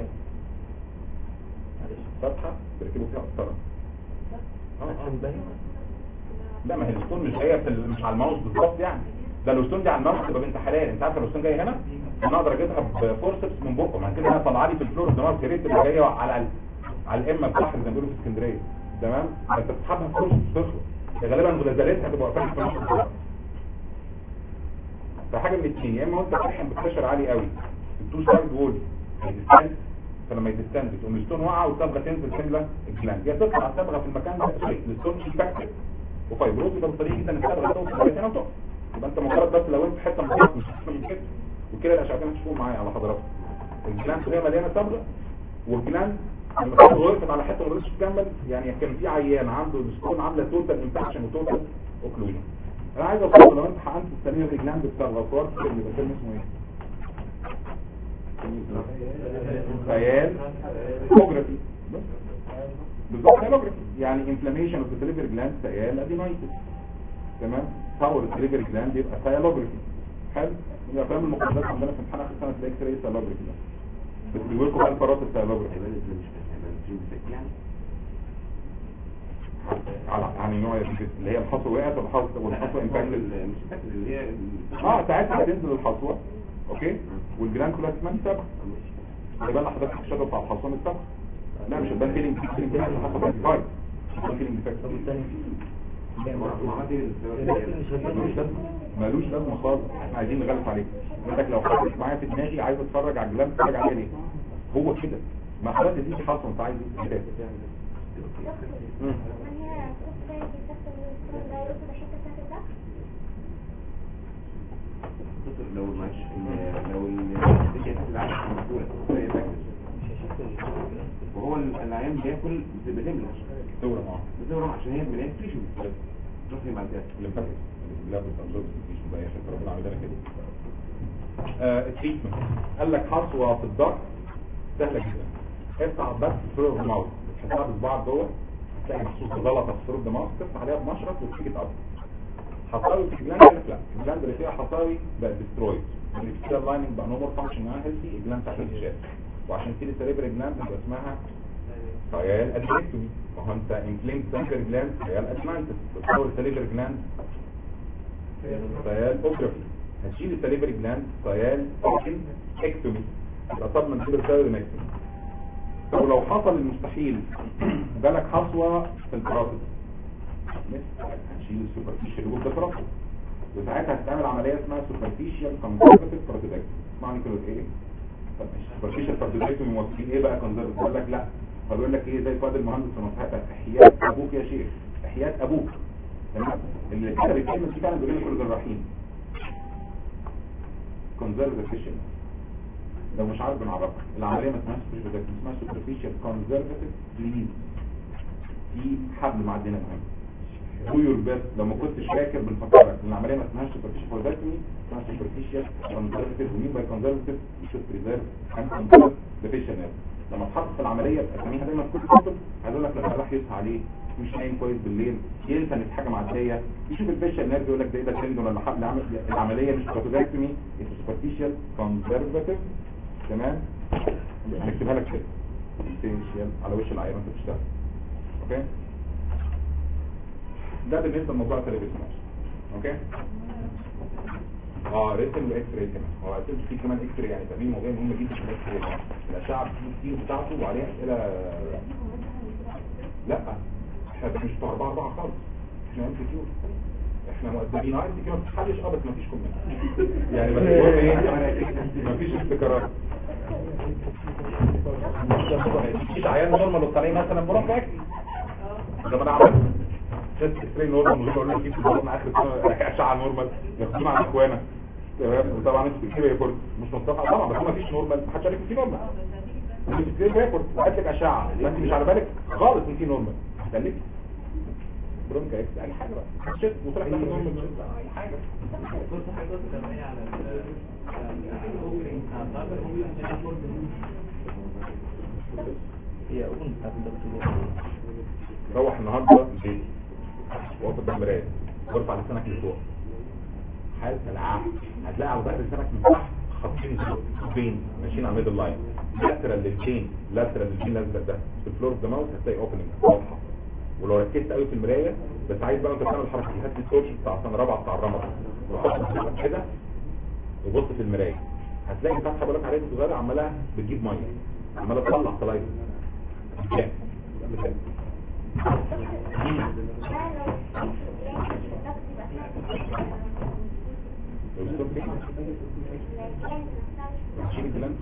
فتحه بيركبوا فيها قسطره اه اه لا ما هي الستون مش جايه في ال- مش على الماوس بالظبط يعني ده لو ستون دي على الموت تبقى بنت حلال انت عارف لو ستون جاي هنا انا اقدر اجيبها بفورسبس من بقه ما كده انا طالعه لي في الفلور الدماغ كريت اللي جايه على ال- على الامه بتاعها زي ما بيقولوا في اسكندريه تمام انت بتسحبها فورسبس تخلص غالبا غزالتها هتبقى واقفه في نص الدماغ فحاجه من الاثنين يا اما انت بتحكم ببريشر عالي قوي التو سايد وول هيدستند فلما يدستند تقوم الستون واقعه والصبغه تنزل تملى الجلاند يا تطلع الصبغه في المكان ده سوري الستون انفكتد وفايبروز يبقى بالطريقه جدا الصبغه توصل لغايه هنا وتقف يبقى انت مجرد بس لو انت في حته مخالف مش احسن من كده وكده الاشعاعات هتشوفوا معايا على حضراتكم الجلاند وهي مليانه صبغه والجلاند لما كانت وقفت على حته ما قدرتش تكمل يعني كان في عيان عنده الستون عامله توتال انفكشن وتوتال اوكلوجن انا عايز اوصل لو انت حقنت السمير الجلاند بتاع صور اللي بيتم اسمه ايه خيال هيموجرافي بالظبط هيموجرافي يعني انفلاميشن اوف ذا سليفري جلاند خيال ادينايتس تمام باور السليفري جلاند يبقى خيالوجرافي حلو من الافلام المقدسه عندنا في امتحان اخر سنه الاكس راي خيالوجرافي ده بس بيقول لكم بقى الفرات الخيالوجرافي هيبان ازاي مش فاهم هيبان ازاي مش يعني على يعني نوع اللي هي الحصوه وقعت والحصوه والحصوه امباكتد ال- مش فاكر اللي هي ال- اه ساعتها هتنزل الحصوه اوكي والجلاند كلها تسمى سبخ يبقى لحضرتك الشجره بتاع الحصان السبخ لا مش البان فيلينج فيلينج اللي حصل في الفايت البان فيلينج ديفكت مالوش لازمه خالص احنا عايزين نغلس عليك انك لو حطيت معايا في دماغي عايز اتفرج على الجلاند اتفرج عليه ليه هو كده ما خلاص دي حصل انت عايز ايه كده مم. من هي كوباية بتستخدم الستون ده يقصد الحتة بتاعت الضغط لو مش لو الدنيا كانت العين مقفوله زي ده. وهو العيان بياكل بتملى دورة معاه بتورم عشان هي مليان تيشو تروح بعد كده اللي فاتت اللي قبل التنظيم مفيش بقى عشان ربنا عملنا كده آه التريتمنت قال لك حصوه في الضغط سهله جدا افتح بس ثرو الماوث تحطها بصباعك جوه هتلاقي محسوس غلطه في ثرو الماوث تفتح عليها بمشرط وتيجي تقطع حصاوي في الجلاند قال لك لا الجلاند اللي فيها حصاوي بقت ديسترويد اللي فيها لايننج بقى نو مور فانكشن معاها هيلثي الجلاند بتاعتها بتتشال وعشان كده السريبرال جلاند بيبقى اسمها خيال ادريكتومي وهو انت انفليم سنتر جلاند خيال ادمانتس تصور السليفري جلاند خيال اوجرافي هتشيل السليفري جلاند خيال اكتومي يبقى طب من كده سيرمكتومي طب لو حصل المستحيل جالك حصوه في البراسس هنشيل السوبرفيشال جوه البراسس وساعتها هتتعمل عمليه اسمها سوبرفيشال كونسرفتيف بارازيتكتومي اسمعني كده ايه سوبرفيشال بارازيتكتومي موظفين ايه بقى كونسرفتيف يقول لك لا فبيقول لك ايه زي فؤاد المهندس في نصيحتك احياء ابوك يا شيخ احياء ابوك تمام اللي كده بيتكلم فيه فعلا بيقول لك كل الجراحين كونسرفتيف لو مش عارف بنعرفها العمليه ما اسمهاش سوبرفيشال اسمها سوبرفيشال كونسرفتيف بليز في حبل معدي هنا مهم do your best لو ما كنتش فاكر بنفكرك ان العمليه ما اسمهاش سوبرفيشال فورباتمي اسمها سوبرفيشال كونسرفتيف ومين باي كونسرفتيف شوت بريزيرف اند كونسرف ديفيشن لما اتحط في العمليه اسميها دايما في كل كتب عايز اقول لك لما راح يصحى عليه مش نايم كويس بالليل ينسى ان في حاجه معديه يشوف الفيشن نيرف يقول لك ده ايه ده تندون ولا حبل عامل العمليه مش كوتوزاكتومي سوبرفيشال كونسرفتيف تمام هنكتبها لك كده سوبرفيشال على وش العيان وانت بتشتغل اوكي ده بالنسبه لموضوع التلفزيون اوكي اه ريتم واكس راي كمان هو اساسا في كمان اكس راي يعني تمرين موضوع مهم جدا في الاكس راي الاشعه بتيجي كتير بتاعته وعليها اسئله لا احنا مش بتوع اربعه اربعه خالص احنا ام كيو احنا مؤدبين اه ام كيو ما بتتحلش اه بس ما فيش كومنت يعني بس هو ايه ما فيش ابتكارات مفيش عيان نورمال وطالعين مثلا مربع اكل لما انا عملت تيست اكس راي نورمال مش بقول لك في البطن اخر السنه اشعه نورمال ياخدونا على اخوانا تمام وطبعا انت بتكتب ريبورت مش مصطفى طبعا بس ما فيش نورمال ما حدش عارف في نورمال انت بتكتب ريبورت وقالت لك اشعه ما انت مش على بالك خالص ان في نورمال هتقلك برونكا اكس اي حاجه بقى شت وطلع لك نورمال اي حاجه بص حضرتك لما هي على ال هي أظن بتاعت الدكتور روح النهارده البيت واقف قدام المرايه وارفع لسانك لفوق حالة العقل هتلاقي على ظهر لسانك من تحت خطين خطين ماشيين على الميدل لاين لاترال للبين لاترال للبين الازرق ده في الفلور اوف ذا ماوث هتلاقي اوبننج واضحه ولو ركزت قوي في المرايه بس عايز بقى انت تعمل الحركه دي هات لي التورش بتاع سنه رابعه بتاع الرمض وحط ايدك كده وبص في المرايه هتلاقي فتحه بقولك عليها صغيره عماله بتجيب ميه عماله تطلع سلايد شيل الكلام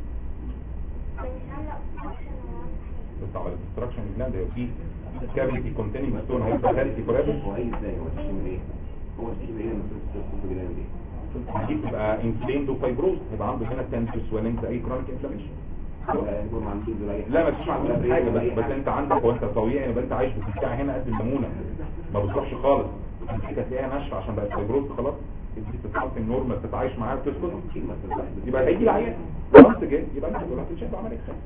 بس عملت ديستراكشن الكلام ده في كافيتي كونتيننج ستون هيبقى كافيتي فوريفر هو ايه ازاي هو الشيء ايه هو الشيء ايه لما تدخل في جنان ايه دي بتبقى انفليمد وفايبروز يبقى عنده هنا تنسر سويلنج اي كرونيك انفلاميشن يكون ما عندوش زراير لا ما فيش معلومات حاجه بس بس انت عندك وانت طبيعي يبقى انت عايش بتاع هنا قد الليمونه ما بتروحش خالص انت هتلاقيها ناشفه عشان بقت فايبروز خلاص انت بتتحط النورمال تتعايش معاها وتسكت يبقى هيجي العيان خلاص جه يبقى انت تقول هتتشد عمليه خير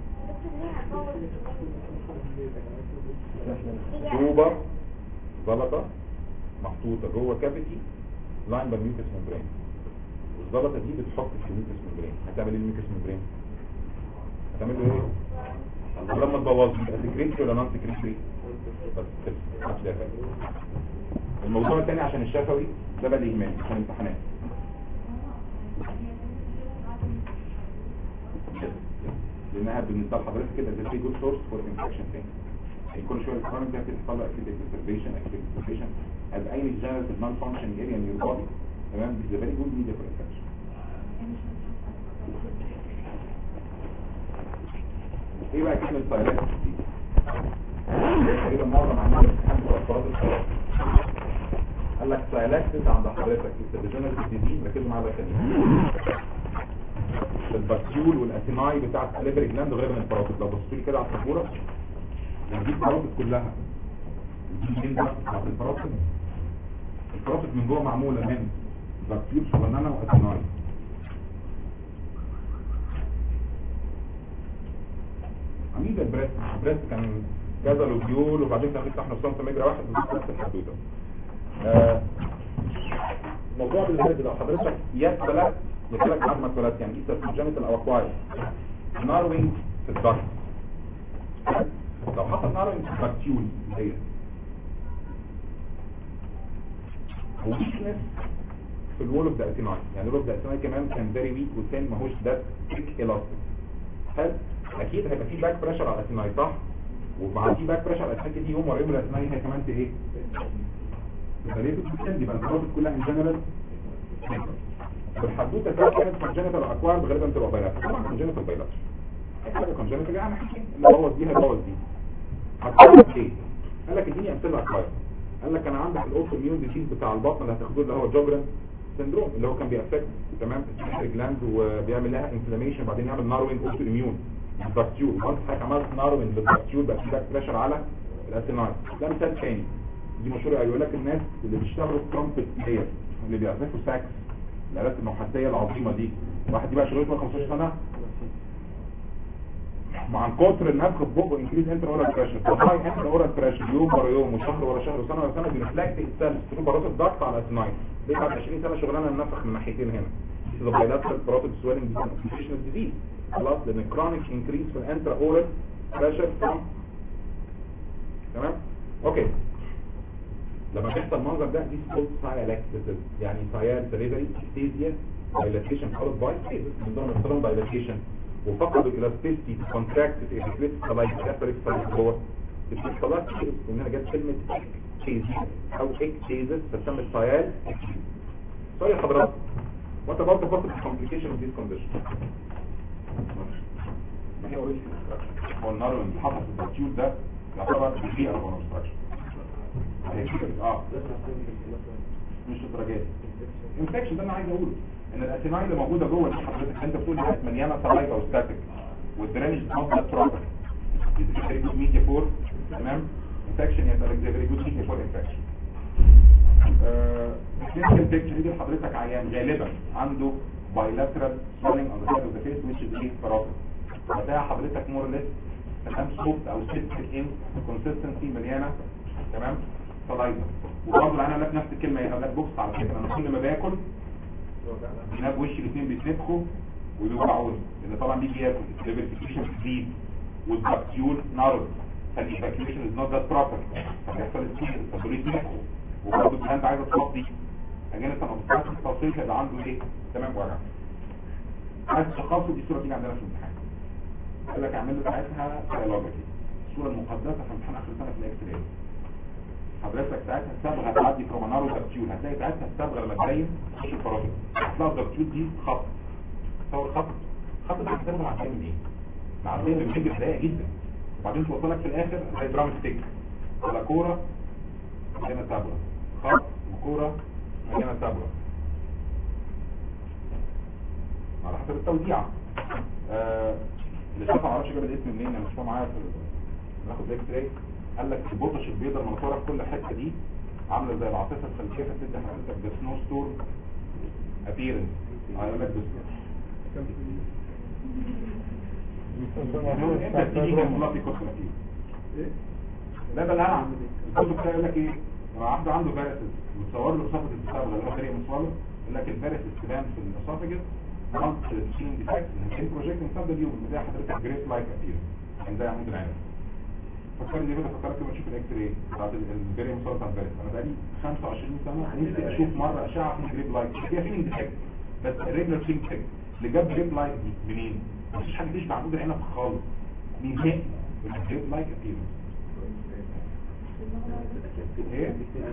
جوبر زلطه محطوطه جوه كافيتي لاين بالميوكس ممبرين والزلطه دي بتحط في الميوكس ممبرين هتعمل ايه الميوكس ممبرين هتعمل له ايه ولما تبوظ يبقى سكريتري ولا نون سكريتري بس كده محدش دافع الموضوع الثاني عشان الشفوي ده بقى الايمان عشان الامتحانات لانها بالنسبه لحضرتك كده ده جود سورس فور انفكشن ثاني يعني كل شويه الكرونيك ده بتحصل له اكيد ديستربيشن اكيد ديستربيشن از اي جنرال نون فانكشن اريا ان يور بودي تمام دي فيري جود ميديا فور انفكشن ايه بقى كلمه سايلنت دي تقريبا معظم عندنا امتحان في افراد الصلاه قال لك سايلنت عند حضرتك السيرجنال ديزيز ركزوا معايا بقى تاني البكتيول والاسيناي بتاعت السليفري جلاند غير من الباراسيت لو بصيتوا لي كده على السبوره دي الباراسيت كلها دي مين بقى بتاعت الباراسيت الباراسيت من جوه معموله من بكتيول صغننه واسيناي عميد البريست البريست كان كذا لوبيول وبعدين كان بيفتح نفسهم في مجرى واحد ودي نفس الحدوته آه، موضوع بالبرد لو حضرتك يا اتولدت يجيلك بعد ما اتولدت يعني ايه جينيتال او اكواير ناروينج في الضغط لو حصل ناروينج في البكتيول هي ويكنس في الوول اوف ذا اتيناي يعني الوول اوف ذا اتيناي كمان كان فيري ويك والتاني ماهوش ده ثيك الاستيك حلو اكيد هيبقى في باك بريشر على الاتيناي صح ومع في باك بريشر على الاتيناي دي يوم ورا يوم الاتيناي هي كمان ت- ايه يبقى ليه بتتكلم يبقى الكرات كلها ان جنرال والحدوته سواء كانت كونجنتال او اكوار غالبا تبقى بايلاتر طبعا كونجنتال بايلاتر اي حاجه كونجنتال يعني حاجه نبوظ دي هيبوظ دي هتقول ايه قال لك اديني امثله اكوار قال لك انا عندك الاوتو اميون ديزيز بتاع البطن اللي هتاخدوه اللي هو جوجران سندروم اللي هو كان بيأفكت تمام السيستري جلاند وبيعمل لها انفلاميشن بعدين يعمل ناروين اوتو اميون البكتيول وانت حضرتك عملت ناروين للبكتيول بقى في باك بريشر على الاسينايد ده مثال تاني دي مشهوره قوي يقول لك الناس اللي بيشتغلوا ترامبت بلاير اللي بيعزفوا ساكس الالات النحاسيه العظيمه دي واحد دي بقى شغلته 15 سنه مع كتر النفخ في بقه انكريز انتر اورال بريشر هاي انتر اورال بريشر يوم ورا يوم وشهر ورا شهر وسنه ورا سنه بيرفلكت السيلز تشوف براسه الضغط على الاسنايد دي بعد 20 سنه شغلانه النفخ من ناحيتين هنا اذا بايلاترال بروتيد سويلنج دي كونستيشنال ديزيز خلاص لان كرونيك انكريز في الانتر اورال بريشر تمام اوكي لما بيحصل المنظر ده دي سبوت سايلاكتيز يعني سايال سليفري اكتيزيا دايلاتيشن followed باي ستيزس من ضمن الصدام دايلاتيشن وفقد الالاستيسيتي كونتراكت في افكليت سلايد كاتريك سلايد جوه الصلاة ان انا جت كلمة اكتيزيا او اكتيزس فتسمى سايال سوري يا حضرات وانت برضه فقد الكومبليكيشن اوف ذيس كونديشن ما هي اوريدي هو النار اللي حصل في البرتيول ده يعتبر بيئة او obstruction هي كده اه مش الدرجات انفكشن ده انا عايز اقوله ان الاسيناي اللي موجوده جوه دي حضرتك انت بتقول دي مليانه سلايفا وستاتيك والدرينج نوت بروبر دي فيري جود ميديا فور تمام انفكشن يبقى لك فيري جود ميديا فور انفكشن كلينيكال بيكتشر دي حضرتك عيان غالبا عنده bilateral swelling on the side of the face which is ايه parotid هتلاقي حضرتك مور ليس تمام سوفت او سيستك ان كونسيستنسي مليانه تمام سلايفا وبرضه العيان قال لك نفس الكلمه يقول لك بص على فكره انا كل ما باكل جناب وشي الاثنين بيتنفخوا وبيوجعوني لان طبعا دي بياكل الفيريفيكيشن بتزيد والبكتيول نارد فالايفاكيويشن از نوت ذات بروبر فبيحصل ستيل فدول يتنفخوا وبرضه الكلام عايزه تفضي اجانب تنظيمات التوصيل هيبقى عنده ايه تمام وجع عايز تخصص دي صوره تيجي عندنا في الامتحان قال لك اعمل له ساعتها سيولوجي الصوره المقدسه في امتحان اخر سنه في الاكس راي حضرتك ساعتها الصبغه تعدي كرومانارو دكتيول هتلاقي ساعتها الصبغه لما تبين تخش الفرازه هتلاقي الدكتيول دي خط تصور خط خط ده هتستخدم عشان ايه؟ مع الدين بتجي ضيقه جدا وبعدين توصلك في الاخر زي درام ستيك على كوره مليانه صبغه خط وكوره مليانه صبغه على حسب التوزيع آه اللي شاف معرفش جاب الاسم منين انا مش فاهم معايا في ناخد اكس راي قال لك البطش البيضاء المنطوره في كل حته دي عامله زي العاصفه الخلفيه فتدي حضرتك بسنو ستورم ابيرنس علامات بسنو انت بتيجي كان فلافي كوست لا ده الهلع الكتب بتاعي يقول لك ايه لما واحد عنده فيروسز وتصور له صفحه الصبغه اللي هو طريق مصواله يقول لك الفيروسز تبان في الاسوفاجس مالت سين ديفكت ان كان بروجكت انسان اليوم بتلاقي حضرتك جريت لايك ابير يعني ده عمود العين فكرني كده فكرت لما تشوف الاكس راي بعد الفيري مصور بتاع الفيروس انا بقالي 25 سنه نفسي اشوف مره اشعه في جريت لايك هي فين ديفكت بس الريجولار فين ديفكت اللي جاب جريت لايك دي منين؟ مفيش حاجه تشبه عمود العنب خالص نهائي الجريت لايك ابير ايه؟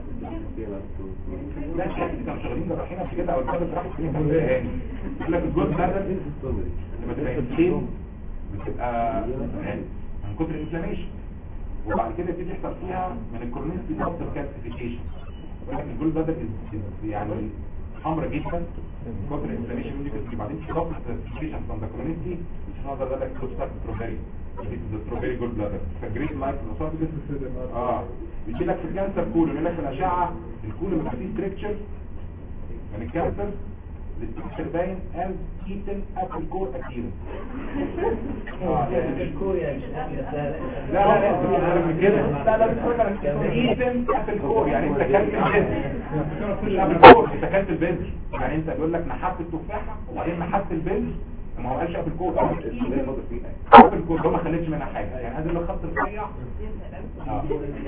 لا شكل كانوا شغالين جراحين قبل كده او الكتاب راح في تاني يقول لك الجزء ده لما تبقى انسين بتبقى يعني من كتر الانفلاميشن وبعد كده يبتدي يحصل فيها من الكورنيس دي ضغط الكالسيفيكيشن يقول لك الجول ده يعني حمرا جدا من كتر الانفلاميشن دي كتير بعدين في ضغط الكالسيفيكيشن عند الكورنيس دي مش هنقدر ده لك كوستاك تروفيري دي ستروبيري جول بلادر فجريت لايف الاسوفيجس اه يجي لك في الكانسر كول يقول لك في الاشعه الكول اللي فيه ستريكتشر من الكانسر الاستريكتشر باين از ايتن ابل كور اكيرا اه يعني الكوريا مش لا لا لا أكتر من كده لا لا مش ايتن ابل كور يعني انت كلت البنز مش ابل كور انت كلت البنز يعني انت بيقول لك نحت التفاحه وبعدين نحت البنز ما هو قالش ابل كور ابل كور ده ما خليتش منها حاجه يعني هذا اللي خط رفيع اه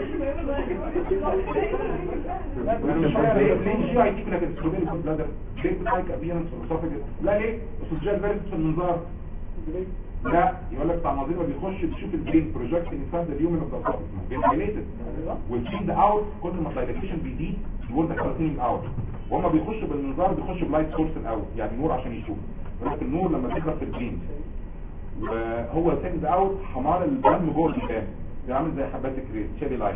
ليه شو هيديك لك السكوبين كود بلادر ليه بتلاقي ابيرنس اسوفاجس لا ليه السجال فيرس في المنظار لا يقول لك بتاع النظير بيخش تشوف البرين بروجكت انسان اليومن اوف ذا بينايليتد والفيلد اوت كل ما الدايلكشن بيزيد يقول لك 30 اوت وهم بيخشوا بالمنظار بيخشوا بلايت سورس الاول يعني نور عشان يشوف يقول لك النور لما بيضرب في البرين وهو سيكند اوت حمار الدم جوه الجسم عامل زي حبات الكريت شيري لايت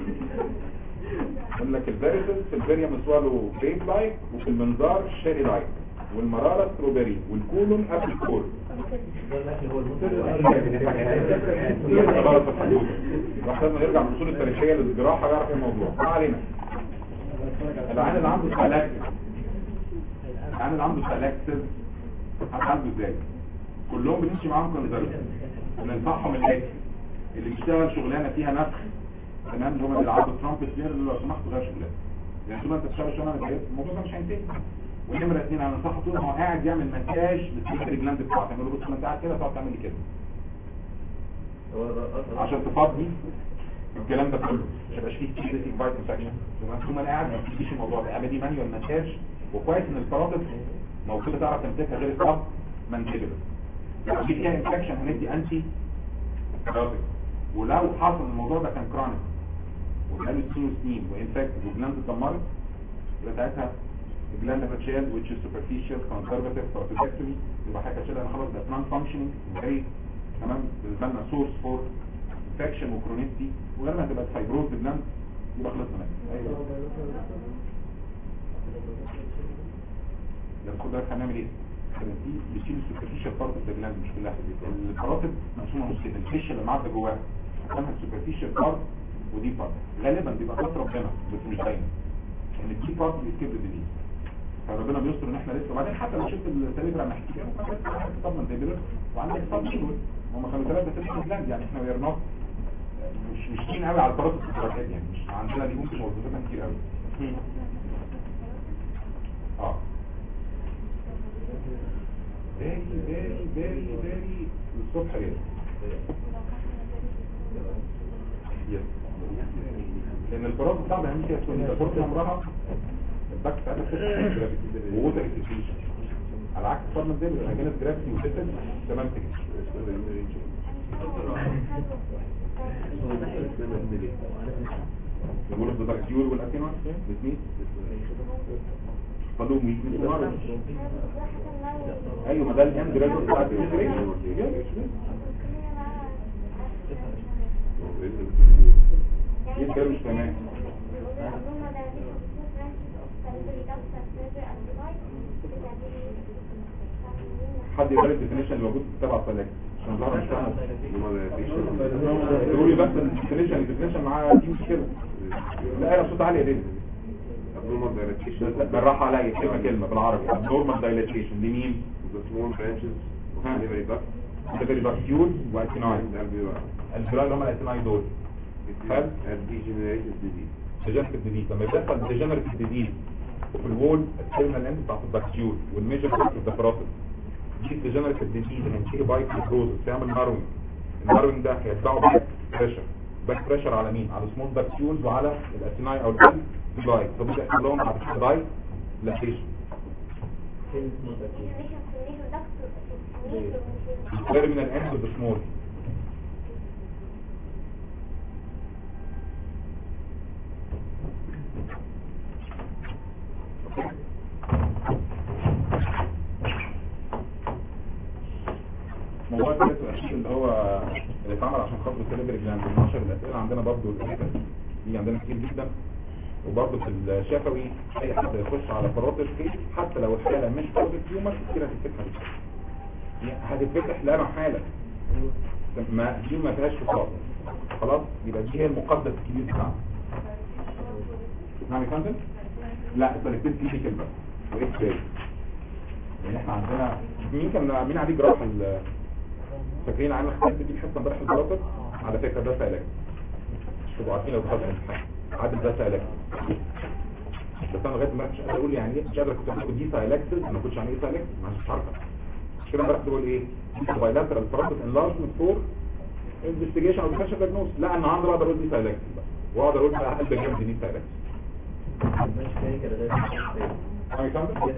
يقول لك الفيريتس في الفيريا مسواله جريب لايت وفي المنظار شيري لايت والمرارة ستروبري والكولون ابل كور واحد لما يرجع من الاصول التاريخيه للجراحه يعرف الموضوع ما علينا العين اللي عنده سلاكتس العين اللي عنده سلاكتس هتعالجه ازاي كلهم بنمشي معاهم كونزرف وننصحهم الاتي اللي بيشتغل شغلانه فيها نفخ تمام اللي هم بيلعبوا ترامبت فيها اللي لو سمحت غير شغلانه يعني طول ما انت بتشتغل شغلانه كويس الموضوع ده مش هينتهي ونمره اثنين انا انصحه طول ما هو قاعد يعمل مساج للسيستري جلاند بتاعته تعمل له بص ما انت قاعد كده تقعد تعمل لي كده عشان تفضي الكلام ده كله مش هيبقاش فيه سيستيك فايت انفكشن طول ما انا قاعد ما تجيش الموضوع ده اعمل لي مانيوال مساج وكويس ان الفرادس موجوده تعرف تمسكها غير الصب مانتيبل لو في فيها انفكشن هندي انتي بايوتيك ولو حصل الموضوع ده كان كرونيك وبقاله سنين وسنين وانفكتد وجلاند اتدمرت يبقى ساعتها الجلاند بتشيل which is superficial conservative prostatectomy يبقى حاجه كده انا خلاص ده نون فانكشنينج very تمام بالنسبه لنا سورس فور انفكشن وكرونيستي ولما تبقى فايبروز جلاند يبقى خلصنا منها ايوه ده خد بالك هنعمل ايه؟ دي بتشيل السوبرفيشال بارت اوف ذا جلاند مش كلها الكراتب مقسومه نصين الفيش اللي معدى جواها اسمها السوبرفيشال بارت ودي بارت غالبا بيبقى قدر ربنا بس مش دايما ان الدي بارت بيسكيب ديزيز فربنا بيستر ان احنا لسه وبعدين حتى لو شفت السليبرا محكيه طب ما تقدر وعندك طب شهور هم كانوا ثلاثه سليبرا جلاند يعني احنا ويرناه مش مش كين قوي على البارت السوبرفيشال يعني مش عندنا دي ممكن وظيفتها كتير قوي اه very very very very الصبح كده يس لان الفراغ بتاع ده مش هتكون ده فرصه عمرها الباك بتاعتها جرافيتي ووتر اكسكيوشن على عكس الصدمه دي بتبقى جانب جرافيتي وسيستم تمام كده يقولوا في الدكتور والاسينوس بتميت قالوا ميت من النار ايوه ما ده الان جرافيتي بتاعت الانتجريشن ايه الكلام مش تمام حد يقرا الديفينيشن اللي موجود في السبع فلاك عشان ظهر مش فاهم يقول لي بس الديفينيشن الديفينيشن معاه دي مشكله لا انا صوت عالي ليه abnormal dilatation بالراحه عليا كلمه كلمه بالعربي abnormal dilatation لمين the small branches of Huh. salivary duct سيفري باكتيول واكيناين and alveoli. الفراغ اللي هم الاكيناين دول It Huh? is a degenerative disease. ديجنريتيف ديزيز لما بيحصل ديجنريتيف ديزيز وفي الوول التيرمينال اند بتاعت الباكتيول والميجر بتاعت الدفراتس دي ديجنريتيف ديزيز هنتهي باي فيبروزس تعمل ناروينج الناروينج ده هيتبعه باك بريشر باك بريشر على مين على سمول باكتيولز وعلى الاسيناي او البل داي فبيبدا يحصل لهم بعد كده داي لاكيشن التيرمينال اند بالسمول موضوع الثالث والاخير اللي هو اللي اتعمل عشان خاطر السليبري جلاند من 10 الاسئله عندنا برضو الاسئله دي عندنا كتير جدا وبرضه في الشفوي اي حد يخش على فرات الكيس حتى لو الحاله مش فرات تيومر كتير هتتفتح دي هتتفتح لا محاله ما دي ما فيهاش فصال خلاص يبقى دي هي المقدس الكبير بتاعنا نعم يا فندم لا السلكتين كلينيكال بس واكس راي يعني احنا عندنا مين كان مين عليه جراحه ال- فاكرين عامل حساب دي الحصه امبارح البلاطه على فكره ده سالك مش تبقوا عارفين لو دخلت الامتحان عدد ده سالك بس انا لغايه دلوقتي مش قادر اقول يعني ايه مش قادر كنت باخد دي سايلكسز ما كنتش يعني ايه سايلكس مش عارفه مش كده امبارح بقول ايه بايلاترال بروسس انلارجمنت فور انفستيجيشن او ديفنشن دايجنوز لا النهارده اقدر اقول دي سايلكس بقى واقدر اقول بقى قلب جنب دي سايلكس اي فندم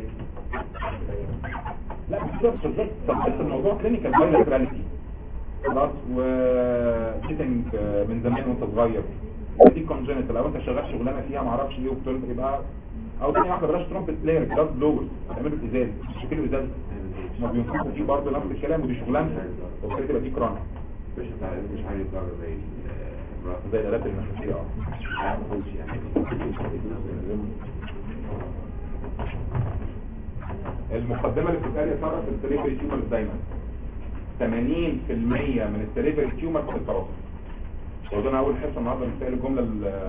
لا مش بس بالظبط طب بس الموضوع كلينيكال بايلاتراليتي خلاص وسيتنج من زمان وانت صغير دي كونجنتال لو انت شغال شغلانه فيها معرفش ايه وبتقول يبقى او تاني واحده بلاش ترومبت بلاير جلاس بلور هتعملوا ازاز تشكلوا ازاز ما بينفعوا فيه برضه نفس الكلام ودي شغلانه وبالتالي تبقى دي كرونيك مش عارف مش عارف درجة زي الرأس زي الالات المنفسيه اه مش عارف اقولش يعني المقدمه اللي بتتقال يا ترى في السليفري تيومرز دايما 80% من السليفري تيومر في الفراسه وده انا اول حصه النهارده بنسال الجمله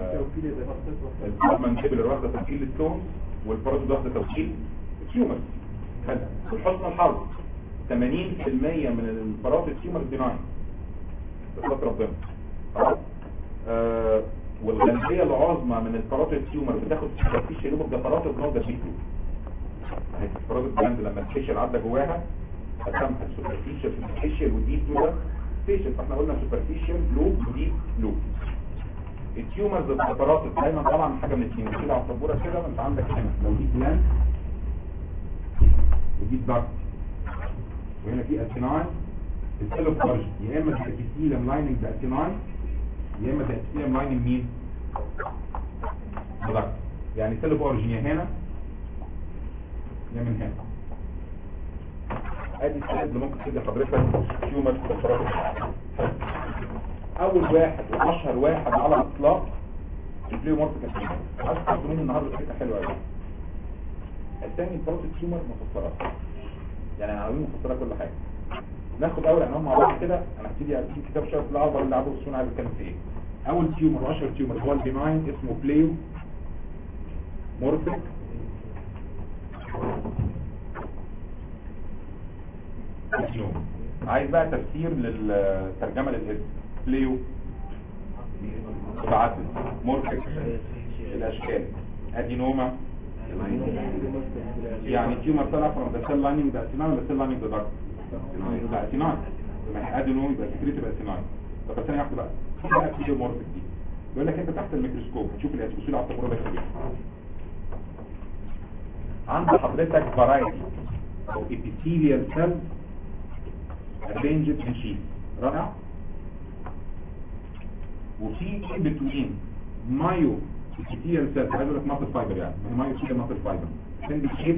المنتبه اللي واخده توكيل التوم والفراسه ده واخده توكيل التيومر حلو والحسن الحظ 80% من الفراسه التيومر ديناين بصفات ربنا خلاص آه والغالبيه العظمى من الفراسه التيومر بتاخد في شلوب الجفرات وبنقدر بيكلو هي الفراغ الجلاند لما الفيشل عدى جواها هتسمح السوبرفيشال الفيشل وديب لوب فيشل فاحنا قلنا سوبرفيشال لوب وديب لوب التيومرز الفقرات دايما طالعه من حاجه من الاثنين كده على السبوره كده وانت عندك هنا لو دي جلاند ودي دارك وهنا في اسيناين السيلو فارج يا اما ده ابيثيليوم لايننج ده اسيناين يا اما ده ابيثيليوم لايننج مين؟ دارك يعني سيلو فارج يا هنا يا من هنا ادي السلايد اللي ممكن تدي حضرتك تيومر اول واحد واشهر واحد على الاطلاق البليو مورفيك اسيد عايز تاخد منه النهارده فكره حلوه قوي الثاني بروتين تيومر مفسرات يعني عاوزين مفسرات كل حاجه ناخد اول عنوان مع بعض كده انا هبتدي اجيب كتاب شويه في الاربعه اللي عبد السون عايز اتكلم في ايه اول تيومر واشهر تيومر هو البيناين اسمه بليو مورفيك اليوم عايز بقى تفسير للترجمة للاسم بليو متعدد مورفيك الاشكال ادينوما يعني تيومر طلع from the cell lining ده اسيناين ولا cell lining ده دارك لا اسيناين ما هي ادينوم يبقى سكريت يبقى اسيناين طب ثانيه واحده بقى ايه بقى بليو مورفيك دي بيقول لك انت تحت الميكروسكوب هتشوف الاسبوسيل على الطابوره ده كده عند حضرتك فرايتي او epithelial cells arranged in sheath رائع وفي in between مايو epithelial cells عايز اقول لك ماسل فايبر يعني ما هي مايو كده ماسل فايبر single shape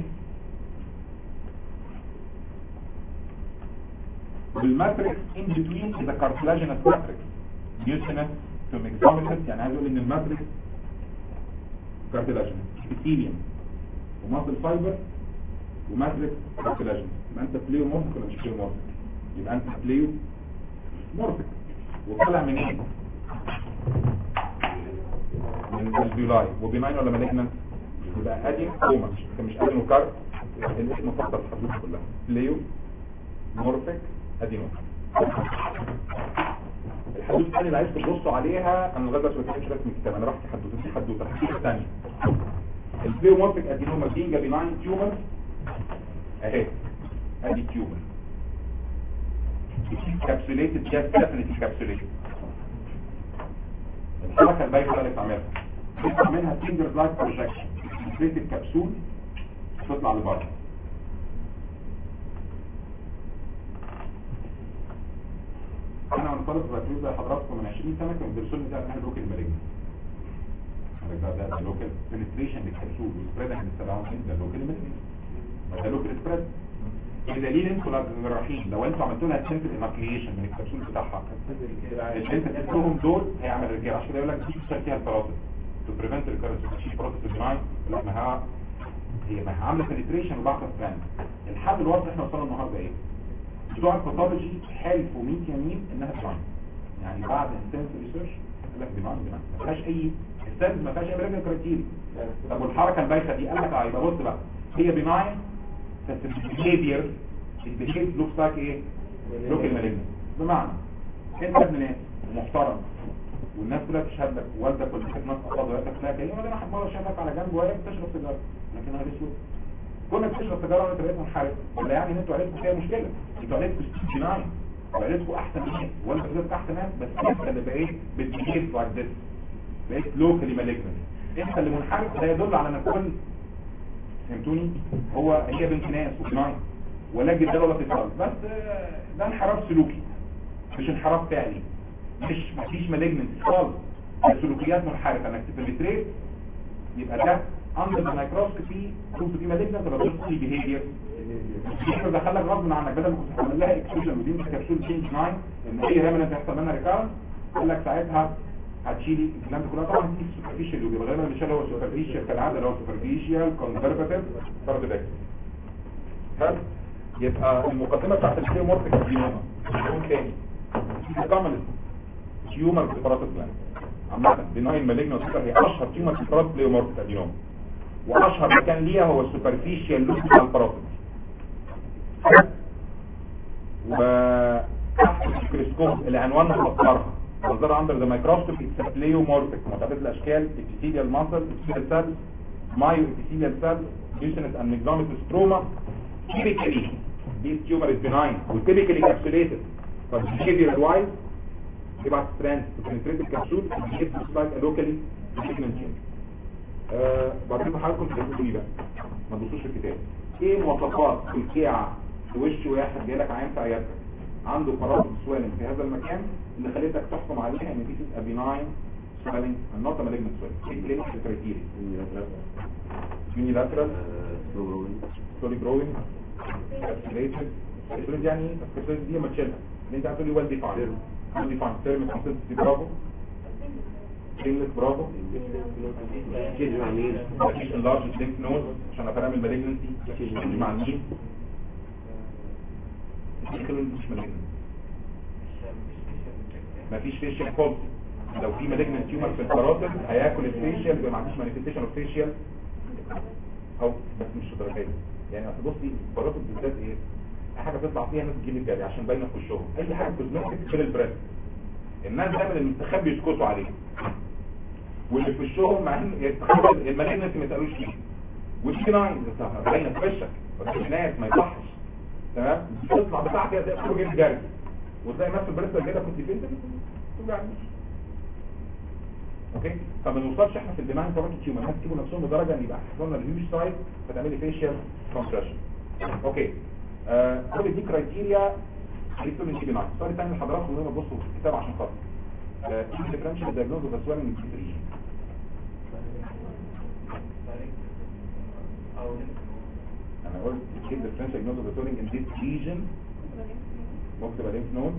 والماتريكس in between is a cartilaginous matrix mucinous to mixomatous يعني عايز اقول ان الماتريكس cartilaginous epithelium وماسل فايبر وماتريكس cartilaginous يبقى انت بليو مورفيك ولا مش بليو مورفيك يبقى انت بليو مورفيك وطلع من ايه من الفيولاي وبيناين ولا مالجنانت يبقى ادي كوما مش مش ادي وكار الاسم فقط الحدود كلها بليو مورفيك ادينوم الحدود الثانيه اللي عايز تبصوا عليها انا لغايه دلوقتي ما كتبتش رسم الكتاب انا رحت حدوته دي حدوته الحدوته الثانيه البليومورفيك ادينوما بينجا بيناين تيومر اهي ادي تيومر كابسوليتد جاز ديفنتلي كابسوليتد الحركه البايخه اللي بتعملها بيطلع منها فينجر لايك بروجكشن بتريد الكبسول تطلع لبره انا وانا طالب بكالوريوس زي حضراتكم من 20 سنه كانوا بيدرسوا لنا ده احنا لوكال مالجنس ده ده لوكال بنتريشن للكبسول وسبريد عند السراوندينج ده لوكال مالجنس ده لوكال سبريد بدليل انتوا رايحين لو انتوا عملتوا لها سنتر اناكليشن من الكبسول بتاعها اللي انت تديهم دول هيعمل رجاله عشان كده يقول لك دي بتشتغل فيها البروسيس تو بريفنت الكارس مش بروسيس بناين لا ما هي هي ما هي عامله بنتريشن وبعثه ستراند الحل الواضح احنا وصلنا النهارده ايه بتوع الباثولوجي حلفوا 100 يمين انها بناين يعني بعد انتنس ريسيرش قال لك بناين بناين ما فيهاش اي استاذ ما فيهاش اي ريجن كرايتيريا طب والحركه البايخه دي قال لك اه يبقى بص بقى هي بناين بس البيهيفير البيهيف لوكس لايك ايه لوكال مالجنس بمعنى انت ابن ناس محترم والناس كلها تشهد لك والدك والدتك ناس اصحاب والدتك تلاقي كلمه ده انا مره شافك على جنب وهي بتشرب سيجاره لكن انا اسود كنا بتشرب سيجاره وانت بقيت منحرف ولا يعني ان انتوا عيلتكم فيها مشكله انتوا عيلتكم جناين وعيلتكم احسن ناس وانت بقيت احسن ناس بس انت اللي بقيت بتبيهيف لايك ذس بقيت لوكالي مالجنس انت اللي منحرف ده يدل على ان كل فهمتوني هو هي بنت ناس وجناين ولا جدا ولا اتصال بس ده انحراف سلوكي مش انحراف فعلي مش مفيش مالجنس خالص سلوكيات منحرفه انك تبريتريت يبقى ده اندر الميكروسكوبي كنت في مالجنس ولا بتقول بيهيفير الفكره دخلك غصب عنك بدل ما كنت تعمل لها اكسكلوجن ودي مش كبسول تشينج 9 ان اي ريمنت هيحصل منها ريكارنس قال لك ساعتها هتشيلي الكلام ده كلها طبعا دي سوبرفيشال اللي بيبقى غالبا اللي شال هو سوبرفيشال كالعاده اللي هو سوبرفيشال كونزرفاتيف كاردياك حلو يبقى المقدمه بتاعت الكيمورفيك ادينوما يكون تاني كامل تيومر بريباراتيف بلان عامه بناين مالجنال سوبر هي اشهر تيومر بريبارات بليومورفيك ادينوما واشهر مكان ليها هو السوبرفيشال لوب بتاع الباراتيف وتحت الميكروسكوب اللي عنواننا مفكرها منظرها اندر ذا مايكروسكوب اتس بليومورفيك متعدد الاشكال epithelial muscle epithelial cells myo epithelial cells mucinous and myxomatous stroma typically this tumor is benign وtypically encapsulated but behavioral wise يبعت strength to penetrate the capsule and behave just like a locally malignant tumor آه بعدين حضراتكم تقولوا لي بقى ما تبصوش في الكتاب ايه مواصفات الكيعة في وش واحد جاي لك عين في عيادتك عنده قرارات سوالين في هذا المكان اللي خليتك تحكم عليها ان دي تبقى بناين سوالين النقطة مالجنت سوالين ايه كلينيكال كرايتيريا يونيلاترال سولي جروينج كابسوليتد كابسوليتد يعني ايه كابسوليتد دي ما تشيلها اللي انت هتقول لي ويل ديفايند ويل ديفايند تيرم كونسيستنسي برافو كلينيك برافو مفيش انلارج لينك نود عشان افرق من المالجنسي مش مع مين مش مالجنسي مفيش فيشيال كولز لو في مالجنت تيومر في الكاراتين هياكل الفيشيال يبقى ما عندوش مانيفستيشن اوف فيشيال او بس مش الدرجه دي يعني اصل بصي الكاراتين بالذات ايه اي حاجه بتطلع فيها ناس تجيب الجري عشان باينه في وشهم اي حاجه كوزمتيك غير البريد الناس دايما المستخبي يسكتوا عليه واللي في وشهم مع ان المالجنت ما يسالوش فيه ودي ناين باينه في وشك بس الناس ما يصحش تمام تطلع بتاع كده زي كله جاي جري وتلاقي نفس البريد كده كنت فين توجعني اوكي فما نوصلش احنا في البناين بروكيت تيومر الناس يجيبوا نفسهم لدرجه ان يبقى حصلنا الهيوج سايز فتعملي فيشيال كومبريشن اوكي آه كل دي كرايتيريا خليتوا من بناين السؤال الثاني لحضراتكم لما تبصوا في الكتاب عشان خاطر ايه ديفرنشال دايجنوز اوف سويلنج ان ريجن انا قلت ايه ديفرنشال دايجنوز اوف سويلنج ان ذيس ريجن ممكن تبقى لينف نود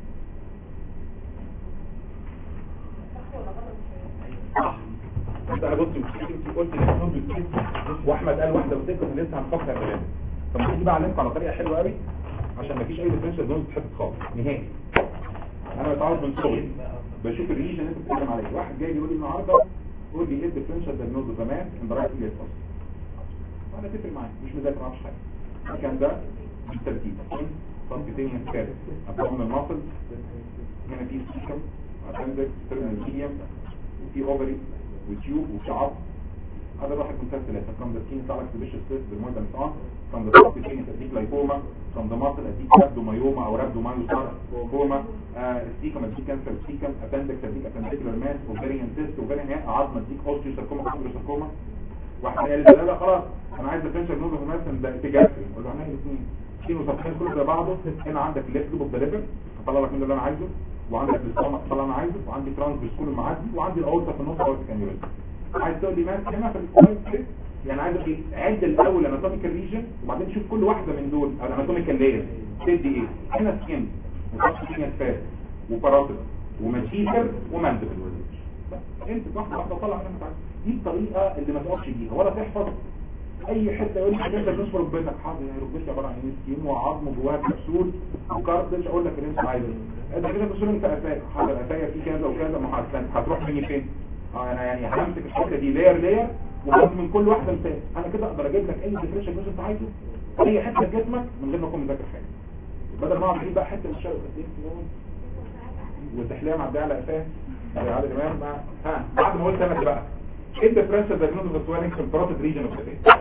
صح انت انا بص انت قلت لينف نود بالكيس واحمد قال واحده وسكه لسه هنفكر ثلاثه طب ما تيجي بقى اعلمكم على طريقه حلوه قوي عشان مفيش اي ديفرنشال دايجنوز تحب خالص نهائي انا بتعرض من صغري بشوف الريجن اللي انت بتتكلم عليه واحد جاي بيقول لي النهارده قول لي ايه الديفرنشال دايجنوز زمان ان رايت ليه اصلا انا تفرق معايا مش مذاكر ما اعرفش حاجه كان ده بالترتيب سبكتينيوس كارث ابدومينال ماسل هنا في سيكم ابندكس ترمينال وفي اوفري وتيوب وفي عظم هذا الواحد من ثلاث ثلاثة from the skin يطلع لك sebaceous cyst بالمويد and so on from the subcutaneous اديك لايبوما from the muscle اديك رابدومايوما او رابدومايوساركوما السيكم اديك كانسر سيكم appendix اديك appendicular mass ovarian cyst ovarian عظم اديك osteosarcoma chondrosarcoma واحد قال لي لا لا خلاص انا عايز differential نوز اوف مثلا ده اتجاهي قول له هنعمل الاثنين كيلو صفحتين كله زي بعضه هنا عندك الليفت لوب اوف ذا ليفر هطلع لك منه اللي انا عايزه وعندك الاستومك هطلع اللي انا عايزه وعندي ترانس بسكول المعدي وعندي الاورطه في النص اورطه كانيوريزم عايز تقول لي ماسك هنا في الكويس يعني عايز ايه عد الاول اناتوميكال ريجن وبعدين شوف كل واحده من دول او الاناتوميكال لاير تدي ايه هنا سكين وفاسكينيا فات وباراتيس وماتيكر وماندبل انت واحده واحده طلع منها انت عايز دي الطريقه اللي ما تقفش بيها ولا تحفظ اي حته يقول لك انت بتنصب ركبتك حاضر يعني ركبتي عباره عن ايه سكين وعظم جواها كبسول وكارتج اقول لك اللي انت عايزه انت كده بتقول انت قفاك حاضر قفايا في كذا وكذا ما هتستنى هتروح مني فين اه انا يعني همسك الحته دي لاير لاير وهاخد من كل واحده مثال انا كده اقدر اجيب لك اي ديفرنشال جزء انت عايزه اي حته في جسمك من غير ما اكون مذاكر حاجه بدل ما اقعد اجيب بقى حته من الشرق والتحليه معديه على قفاه على على الامام ها بعد ما قلت انا دي بقى ايه الديفرنشال دايجنوز اوف سويلنج في البروتيد ريجن اوف ذا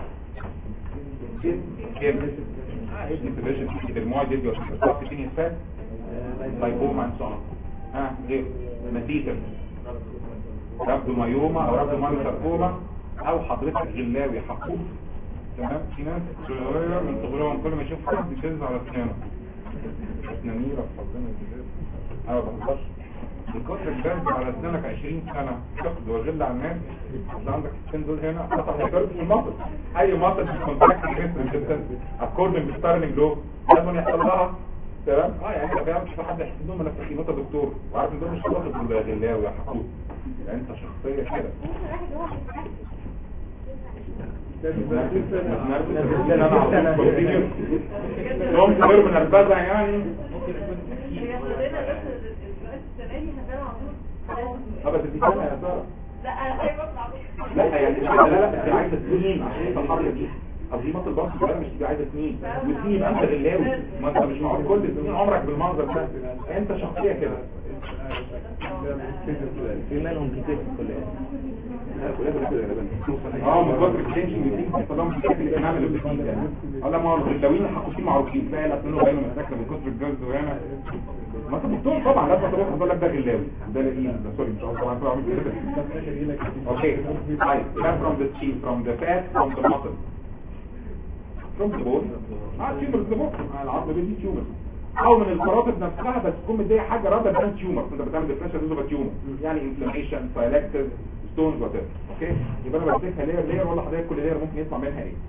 المواد دي بيوصف تاني فات لايبوما ان صار ها غير نتيجه رابدومايوما او رابدومايوساركوما او حضرتك غلاوي حقوق تمام في ناس صغيره من صغرهم كل ما يشوف حد يشز على اسنانه اسنانيره في حظنا الجديد انا ما بحبش من كتر الجلد على اسنانك 20 سنه تاخد وغل على الناس انت عندك السن دول هنا خطر هيجرب في المصل اي مصل في كونتاكت جسم جدا اكوردنج بالستارلينج لو لازم يحصل لها تمام اه يعني انت فاهم مش في حد يحسب لهم منافسين انت دكتور وعارف ان دول مش واخد غلاوي يا حقوق يعني انت شخصيه كده لهم كبير من البزع يعني اه بس دي سنة يا سارة لا يعني لا لا دي عايزة سنين عشان انت الحركة دي عظيمة البحث بقى مش دي عايزة سنين وسنين يبقى انت غلاوي ما انت مش معقول كل سنين عمرك بالمنظر ده انت شخصية كده في منهم كتير في الكلية اه من كتر التنشن بيتيجي طبعا بشكل الامام اللي بتيجي يعني اه لا ما الغلاويين الحقوقيين معروفين تلاقي الاسنان باينه متاكده من كتر الجلد وهنا ما انت دكتور طبعا لازم تروح تقول لك ده غلاوي ده لاقيه ده سوري مش قصدي طبعا بعمل كده اوكي طيب ده from the skin from the fat from the muscle from the bone اه تيومر the bone العظم دي تيومر او من القرابط نفسها بس تكون مديه حاجه رابط دان تيومر انت بتعمل ديفرنشال يوزر تيومر يعني انفلاميشن سايلكتيف ستونز وات اوكي يبقى انا بمسكها لير لير ولا حضرتك كل لير ممكن يطلع منها ايه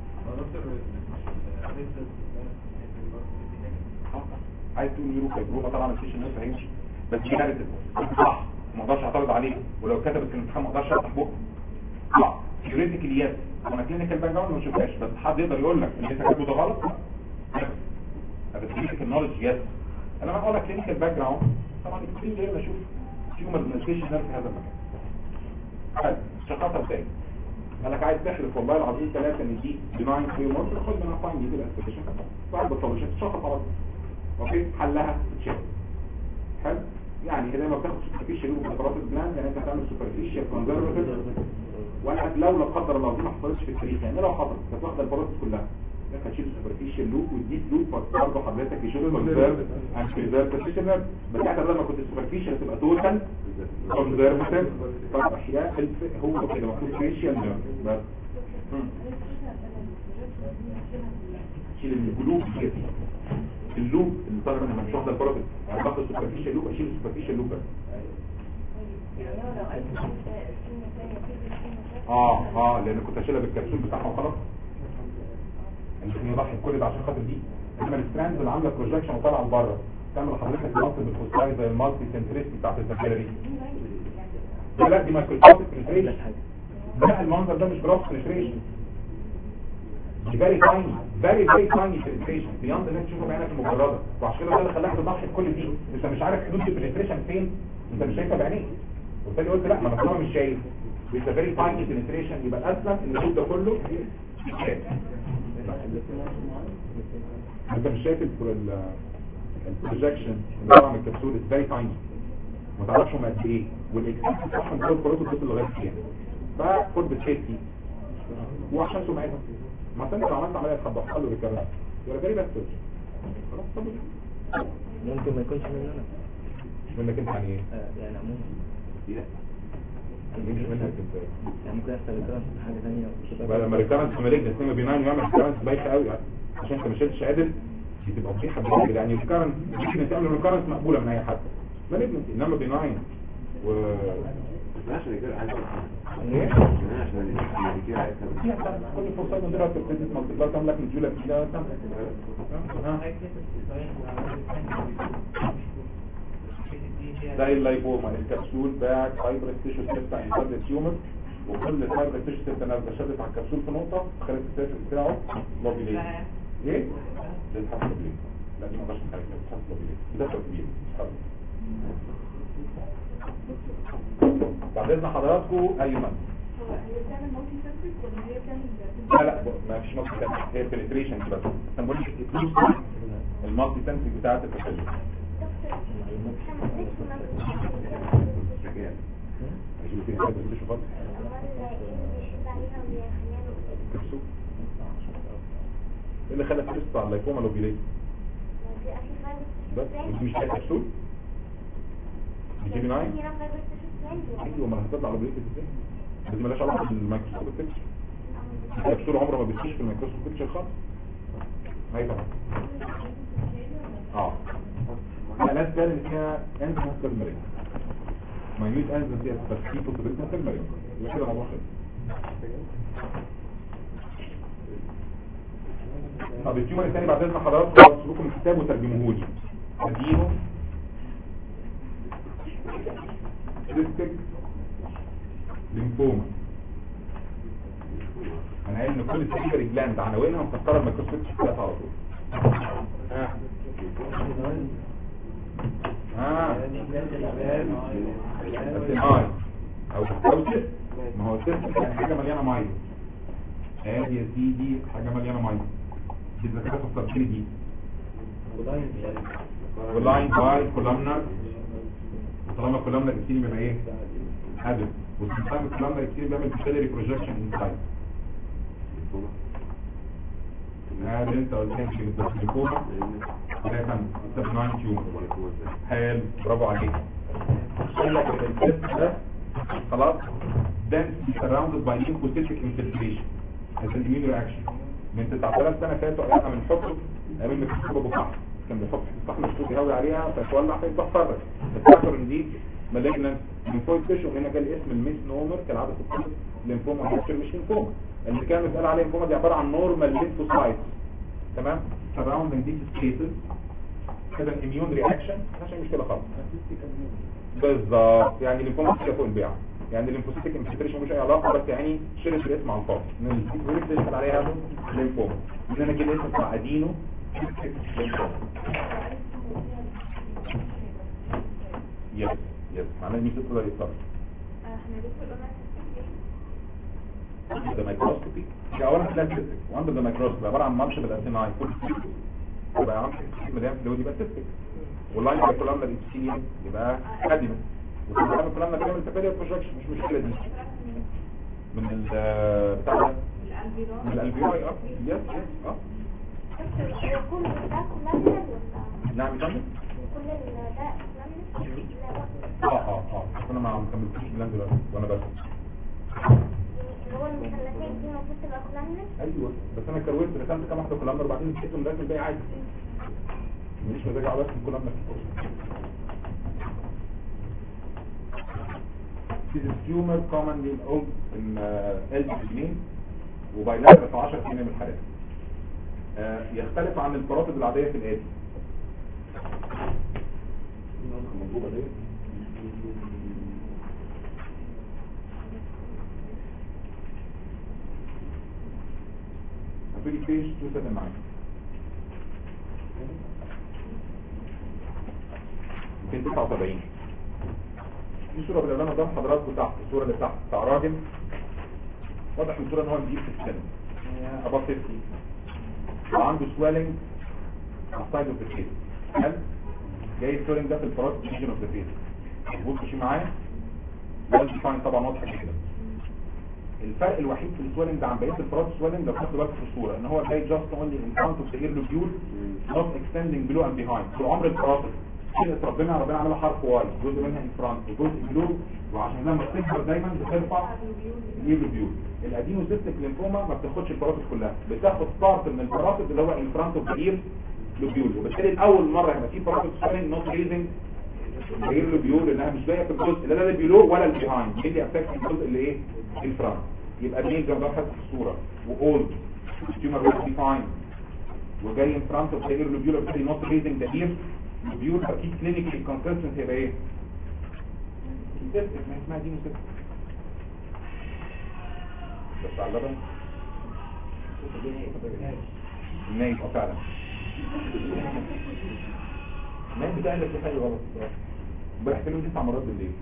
عايز تقول نيرو فايبروما طبعا ما فيش الناس هيمشي بس دي كانت صح ما اقدرش اعترض عليه ولو كتبت في الامتحان ما اقدرش افتح بقه صح ثيوريتيكال يس انا كلينيكال باك جراوند ما شفتهاش بس حد يقدر يقول لك ان انت كاتبه ده غلط هذا كلينيكال نولج يس انا لما اقول لك كلينيكال باك جراوند طبعا الكلين غير ما اشوف تيومر مانيفيشن في هذا المكان حلو شخصها ازاي قالك عايز تحلف والله العظيم ثلاثة ان دي بناين تيومر خد منها فاين دي بالاسبريشن بعد بالطبيشن تشخص على طول اوكي حلها تشيك حلو يعني كده ما بتاخد سوبرفيشال لوب فترات البلان يعني انت هتعمل سوبرفيشال كونزرفتيف وانا لو لا قدر الله دي ما حصلتش في التاريخ يعني لو حصلت كانت واخده البروسس كلها هتشيل سوبرفيشال لوب والديب لوب برضه حضرتك يشيل الكونسيرف اند بريزرفيشن بس احنا لما كنت سوبرفيشال تبقى توتال كونسيرفتيف طب احياء الف- هو كده المفروض فيشيال بس مم. شيل اللوب كده اللوب اللي طالع من مش واخده البروفيت يعني باخد سوبرفيشال لوب اشيل السوبرفيشال لوب بس اه اه لان كنت اشيلها بالكبسول بتاعها وخلاص ممكن يضحي بكل ده عشان خاطر دي انما الستراندز اللي عامله بروجكشن وطالعه لبره تعمل لحضرتك منصب بالفوسفايد زي المالتي سنتريستي بتاعت الزكاري دي لا دي مايكروسكوبيك بنتريشن لا المنظر ده مش جراف بنتريشن دي فيري تايني فيري فيري تايني بنتريشن بياند انك تشوفه بعينك المجرده وعشان كده ده اللي خلاك تضحي بكل دي انت مش عارف حدود البنتريشن فين انت مش شايفها بعينيك وبالتالي قلت لا ما انا طالما مش شايف يبقى فيري تايني بنتريشن يبقى الاسلم ان الجزء ده كله يتشاف. انت مش شايف البروجكشن اللي طالع من الكبسول ازاي تايني ما تعرفش هم قد ايه والاكسس بتاعهم كل كلته بتوصل لغايه فين فخد بالسيفتي وعشان سمعتها ما انت لو عملت عمليه تخبط حلو بالكلام يبقى فيري بس خلاص طب ممكن ما يكونش مننا مش منك انت يعني ايه آه، يعني عموما مش منك انت يعني ممكن يحصل ريكورنس في حاجة تانية وتبقى- بقى لما ريكارنس في مالجنس نيما بيناين يعمل ريكارنس بايخه قوي يعني عشان انت ما شلتش عدل دي تبقى فضيحه بالنسبه يعني ريكارنس ممكن تعمل ريكارنس مقبوله من اي حد مالجنس انما بيناين و عشان كده عايز ايه عشان كده عايز كل فرصه من دلوقتي بتدي مالتيبلاي تعمل لك مديوله كده ها زي اللايبوما الكبسول باك فايبرس تيشو سيبتا انساد التيومر وكل فايبرس تيشو سيبتا نازله شدت على الكبسول في نقطه خلت السيرفس بتاعه لوبيليت ايه؟ ده يتحط لوبيليت لا دي ما اقدرش نخليها يتحط لوبيليت ده تركيب بعد اذن حضراتكم ايمن لا لا ما فيش مالتي سنسنج هي البنتريشن بس انا بقول لك المالتي سنسنج بتاعت البروفيشن هيجيبوا فيها فايبرس تيشو فاضي كبسول ايه اللي خلى تيست على اللايكوما لوبيليت بس ودي مش فيها كبسول دي جي بي 9 ايوه ما هتطلع لوبيليت ازاي بس مالهاش علاقه بالميكروسكوب بيكتشر الكبسول عمره ما بتخش في الميكروسكوب بيكتشر خالص اي طبعا اه حالات كان اللي فيها انت ممكن مريض ماينيت انزل فيها بس في بوتبريت ممكن مريض يبقى كده موضوع خلص طب التيومر الثاني بعد اذن حضراتكم خلاص لكم الكتاب وترجموه لي ادينه سيستيك ليمفوما انا قايل ان كل السيلفري جلاند عناوينها مفكره الميكروسكوب شكلها على طول ها ها السماي او او سيست ما هو سيست يعني حاجه مليانه ميه ادي يا سيدي حاجه مليانه ميه دي الذكاء التفكيري دي واللاين باي كولامنر وطالما كولامنر كتير بيبقى ايه هدف وسمتايم كولامنر كتير بيعمل بيشتري بروجكشن انسايد هذا انت قلت لي في الدكتور ده كان 9 تيومر حلو برافو عليك قال لك التست ده خلاص ده surrounded by lymphocytic infiltration as an immune reaction من 9000 سنه فاتوا احنا بنحطه قبل ما تكتب ابو فحم كان بيحط الصحن الصوتي يهوي عليها فتولع فيفتح فرق الفاكتور ان دي مالجنانت ليمفويد تيشو هنا جه الاسم الميس نومر كالعاده في الطب ليمفوما هيستر مش ليمفوما اللي كان بيتقال عليه ليمفوما دي عباره عن نورمال ليمفوسايتس تمام surrounding these spaces كده الاميون رياكشن عشان مشكله خالص بالظبط يعني الليمفوما كده فوق البيع يعني الليمفوسيتك انفلتريشن ملوش اي علاقه بس يعني شرط الاسم على الفاضي ان الفيروس اللي دخل عليها ليمفوما ان انا كده اسم بتاع ادينو ليمفوما يس يس معناه ان مين تقدر يتصرف ده مايكروسكوبي دي اولا كلها سيستك وعنده ده مايكروسكوبي عباره عن مالتيبل اسيناي كل يبقى عندك مدام فلويد يبقى سيستك واللاين ده كلامنا الابسيليوم يبقى ادينو وكلام كلامنا بيعمل تفادي بروجكشن مش مشكله دي من ال بتاع ده من الالفيولاي اه يس يس اه هو كل ده كلامنا ولا نعم كمل كل ال- ده كلامنا لا اه اه اه انا ما كملتش بلان دلوقتي وانا بس اللي هو المثلثات دي المفروض تبقى كلامنا ايوه بس انا كروت رسمت كام واحده كولامبر بعدين نسيتهم لازم الباقي عادي ماليش مزاج على رسم كولامبر This is tumor commonly old in uh, elderly سنين وبايلاترال في 10 سنين من الحالات آه، يختلف عن البراتب العادية في الآتي موجودة دي هتيجي page 279 279 دي صورة بالإعلام قدام حضراتكم تحت الصورة اللي تحت بتاع راجل واضح من الصورة ان هو كبير في السن about 50 وعنده swelling outside of the face حلو جاي swelling ده في الفراغ region of the face بص شي معايا well defined طبعا واضحة جدا الفرق الوحيد في السويلنج ده عن بقيه الفراغ سويلنج لو خدت بالك في الصوره ان هو جاي جاست اونلي ان فرونت اوف ذا اير لوبيول نوت اكستندنج بلو اند بيهايند طول عمر الفراغ خلقت ربنا ربنا عملها حرف واي جزء منها ان فرونت وجزء بلو وعشان لما بتكبر دايما بترفع الاير لوبيول الادينوسيستيك ليمفوما ما بتاخدش الفراتب كلها بتاخد بارت من الفراتب اللي هو ان فرونت اوف ذا اير لوبيول وبالتالي اول مره هيبقى في فراتب سويلنج نوت ريزنج غير له بيقول انها مش باقيه في الجزء لا لا البيلو ولا البيهايند دي اللي افكت الجزء اللي ايه الفرونت يبقى مين زي ما حد في الصوره واولد تيومر ويل ديفاين وجاي ان فرونت اوف غير لوبيول بالتالي نوت ريزنج ذا اير لوبيول اكيد كلينيكلي كونسيستنت هيبقى ايه سيستك ما اسمها دي مسيستك بس على اللبن نايم اه فعلا النايم بتاعي اللي في حاجه غلط الصراحه امبارح كلمه تسع مرات بالليل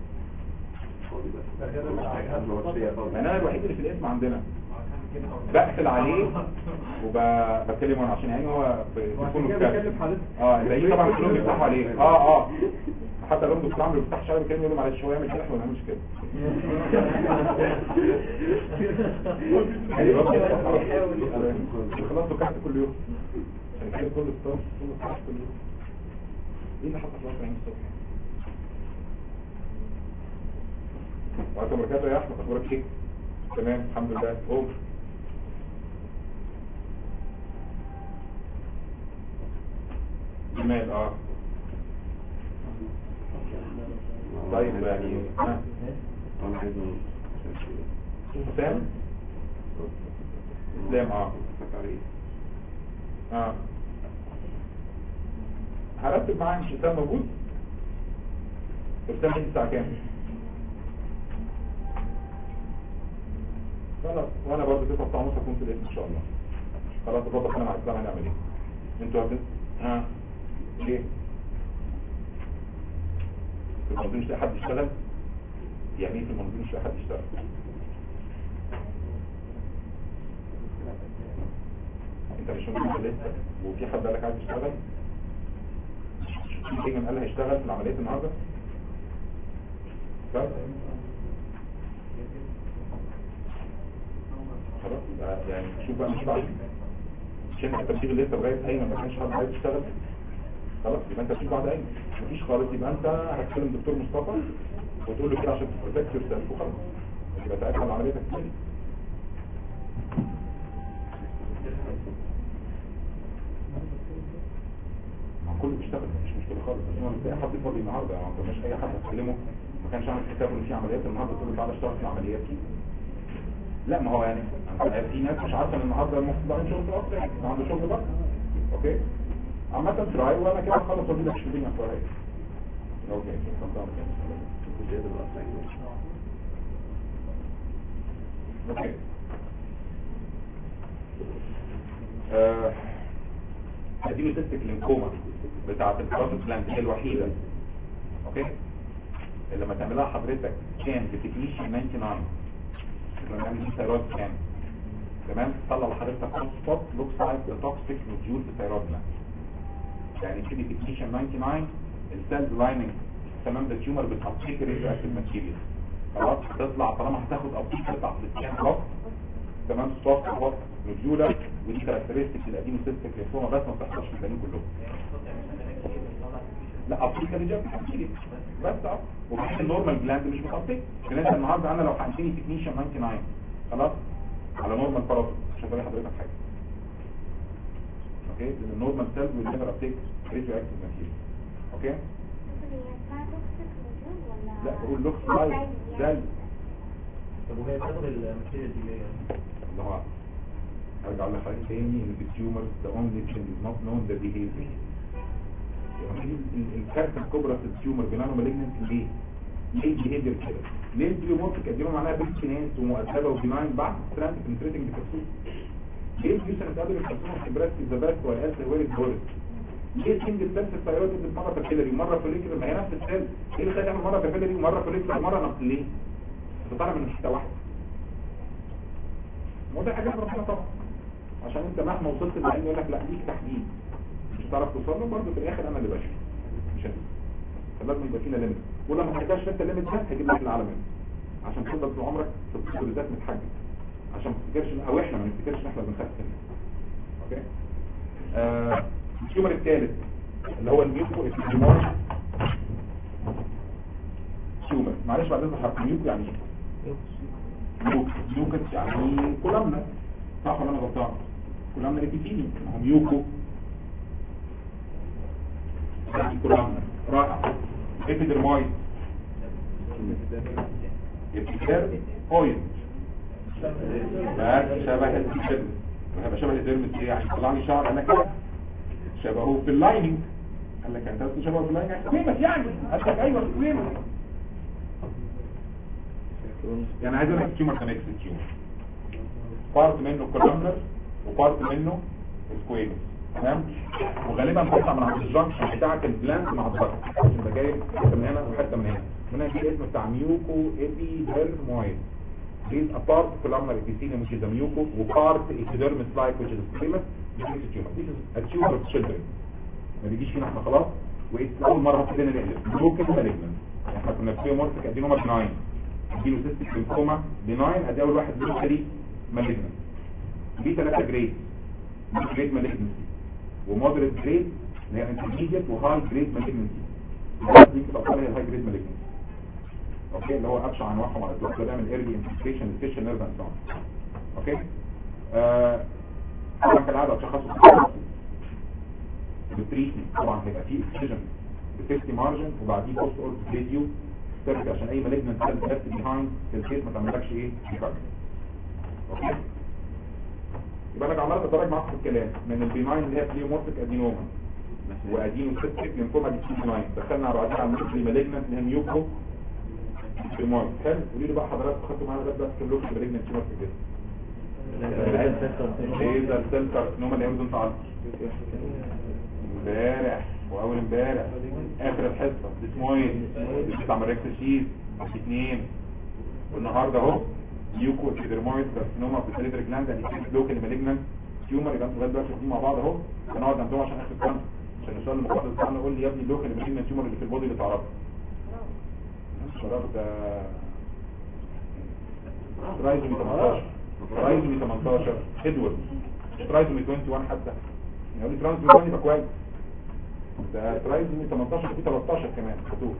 انا الوحيد اللي في الاسم عندنا بقفل عليه وبكلم انا عشان يعني هو في تليفونه بتاعي اه زي طبعا كلهم بيفتحوا عليه اه اه حتى لو دكتور عمرو بيفتح شغل كلمه يقول له معلش هو يعمل كده احنا ما نعملش كده يعني بس خلاص دكعت كل يوم عشان كده كل الصبح كل الصبح كل يوم ايه اللي حصل في العين الصبح وعليكم بركاته يا احمد اخبارك ايه تمام الحمد لله قوم جمال اه طيب يعني ها انا عايز حسام اسلام اه اه هرتب معاه مش حسام موجود حسام انت الساعه كام خلاص وانا برضه 9 9 ونص هكون في الاسم ان شاء الله خلاص اتفضل انا مع الاسلام هنعمل ايه انتوا هتس ها ليه في المنظومه مش لاقي حد يشتغل يعني ايه في المنظومه مش لاقي حد يشتغل انت مش موجود لسه وفي حد قال لك عايز تشتغل في قال هيشتغل في العمليات النهارده بس خلاص يبقى يعني شوف بقى مش بعد عشان التبليغ لسه لغايه ايمن ما كانش حد عايز يشتغل خلاص يبقى انت مش بعد ايمن مفيش خالص يبقى انت هتكلم دكتور مصطفى وتقول له كده عشان تبروتكت يور سيلف وخلاص يبقى ساعتها العمليه تكتمل ما كله بيشتغل مش مشكله خالص بس هو مش لاقي حد فاضي النهارده ما كناش اي حد هتكلمه ما كانش عامل حسابه ان في عمليات النهارده تقول له تعالى اشتغل في العمليات دي لا ما هو يعني أنا في ناس مش عارفه ان النهارده المفروض بعمل شغل في الاصل يعني عنده شغل بقى اوكي عامه تراي وانا كده هخلص واجيب لك الدنيا كويس اوكي اوكي آه، اديله سيستك لينكوما بتاعه البروسس بلانت هي الوحيده اوكي اللي لما تعملها حضرتك كان بتكنيشن 99 لما نعمل دي ثيرويد سكان تمام طلع لحضرتك هوت سبوت لوكس لايك توكسيك نوديول في الثيرويد جلاند يعني تبتدي تكنيشن 99 السيلز لايننج تمام ده تيومر بتابتيك ريديو اكتيف ماتيريال خلاص تطلع طالما هتاخد ابتيك بتاع السكان خلاص تمام سوفت هوت نوديولار ودي كاركترستيك القديم سيستيك لينفوما بس ما بتحصلش في الباقيين كلهم لا افريقيا دي جاب كتير بس اه وفي النورمال جلاند مش متغطي لان انت النهارده انا لو حقنتني تكنيشن 99 خلاص على نورمال باراسيت مش هتلاقي حضرتك حاجه اوكي لان النورمال سيلز will never uptake radioactive material اوكي لا بقول لوكس لايك زي طب وهي بتاخد الماتيريال دي ليه يعني؟ الله اعلم ارجع لحضرتك تاني ان التيومر the only thing is not known the behavior يعني ال- الكارثه الكبرى في التيومر بنانو مالجنت ليه؟ ليه البيهيفير كده؟ ليه البيومورفيك ادينوما معناها بيكتينات ومؤدبه وبناين بعد ستراند بنتريتنج بكبسول؟ ليه الفيوشن اتقابل الكبسول في براس الزبات والقاس وارد بورد؟ ليه سنجل سيلز الثايرويد اللي مره كابيلاري ومره فوليكولر ما هي نفس السيل ايه اللي خلى يعمل مره كابيلاري ومره فوليكولر ومره نقل ليه؟ بتطلع من حته واحده وده حاجات ربنا طبعا عشان انت مهما وصلت للعلم يقول لك لا ليك تحديد مش هتعرف توصل له برضه في الاخر انا اللي بشفي مش انت فلازم يبقى فينا ليميت ولما ما تحتاجش انت الليميت ده هيجيب لك العالم منه عشان تفضل طول عمرك في الطب بالذات متحجج عشان ما تفتكرش او احنا ما نفتكرش ان احنا بنخاف منه اوكي آه التيومر الثالث اللي هو الميوكو ابيديمور تيومر معلش بعد اذن حرف ميوكو يعني ايه ميوكو ميوكس يعني كولامنا صح ولا انا غلطان كولامنا ابيثيلي ما هو ميوكو يعني كولامنا رائع ابيدرمايد ابيدر اويل بس شبه الديرمس هيبقى شبه الديرمس ايه يعني طلع لي شعر انا كده شبهه في اللايننج قال لك انت قلت شبهه في اللايننج سويمس يعني قال لك ايوه سويمس يعني عايز اقول لك التيومر ده ميكس التيومر بارت منه كولومنر وبارت منه سكويمس تمام وغالبا بيطلع من عند الجنكشن بتاعك البلانت مع الضغط يبقى جاي حته من هنا وحته من هنا من هنا الاسم بتاع ميوكو ايبي ديرمويد is a part columnar epithelium which is a muco وpart epidermis like which is a squamous this is a tumor this is a tumor of children ما بيجيش فينا احنا خلاص وإيه اول مره ابتدينا نقلب لوكال مالجنان احنا كنا في مورفيك ادينوما بناين ادينو سيستيك لينفوما بناين ادي اول واحد لوكالي مالجنان دي ثلاثه جريد جريد مالجنسي ومودريت جريد اللي هي انترميديت وهاي جريد مالجنسي دي بتبقى هي الهاي جريد مالجنسي اوكي اللي هو ابشع انواعهم على الاطلاق ده بيعمل ايرلي انفكشن للفيشن نيرف اند ساوند اوكي آه طبعا كالعاده تشخصوا بالتريتمنت طبعا هيبقى فيه اكسجن بسيفتي مارجن وبعديه بوست اورت فيديو ثيرابي عشان اي مالجنت سيل ليفت بيهايند في الكيس ما تعملكش ايه ريكارد اوكي يبقى انا عمال اتدرج معاكم في الكلام من البيناين اللي هي بليومورفيك ادينوما وادينو سيستيك لينفوما دي سي 9 دخلنا بعدين على الميوكلي مالجنت اللي هي ميوكو بالماي حلو قولي لي بقى حضراتكم خدتوا معانا ده بس كلكم مالجنت تيومر في الجسم ايه ده السيل كارسينوما اللي هي بدون تعلق امبارح واول امبارح اخر الحصه اسمه ايه بتاع مركز شيز اثنين والنهارده اهو يوكو ابيدرمويد كارسينوما في السليفري جلاند يعني لوكال مالجنان تيومر يبقى انتوا لغايه دلوقتي واخدين مع بعض اهو هنقعد عندهم عشان اخر السنه عشان السؤال المقابل بتاعنا قول لي يا ابني اللوكال مالجنان تيومر اللي في البودي اللي تعرفه الشراب ده ترايزومي 18 ترايزومي 18 ادوارد ترايزومي 21 حتى يعني لي ترايزومي 1 يبقى كويس ده ترايزومي 18 في 13 كمان خطوط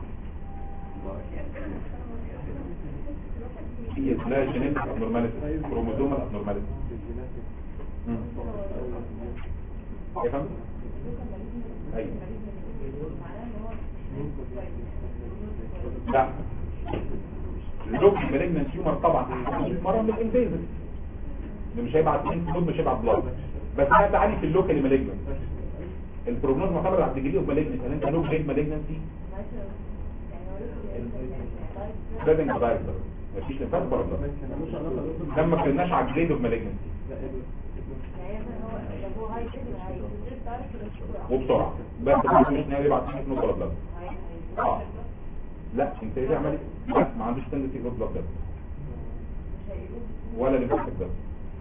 هي اسمها جينيتك ابنورماليتي كروموزومال ابنورماليتي يا فندم ايوه لا اللوك مالجنان تيومر طبعا مرض بالانفيزن اللي مش هيبعت انفلود مش هيبعت بلاد بس انا تعالي في اللوكال مالجنان البروجنوز معتمد على الديجري اوف مالجنان يعني انت لوك جريد مالجنانسي سبريدنج فايروس مفيش لفات بره لما ما كناش على الجريد اوف مالجنانسي وبسرعه بس مش ناوي يبعت انفلود ولا بلاد اه لا انت ايه عملي لا ما عندوش تندسي يروح بلاد ده ولا لمسك ده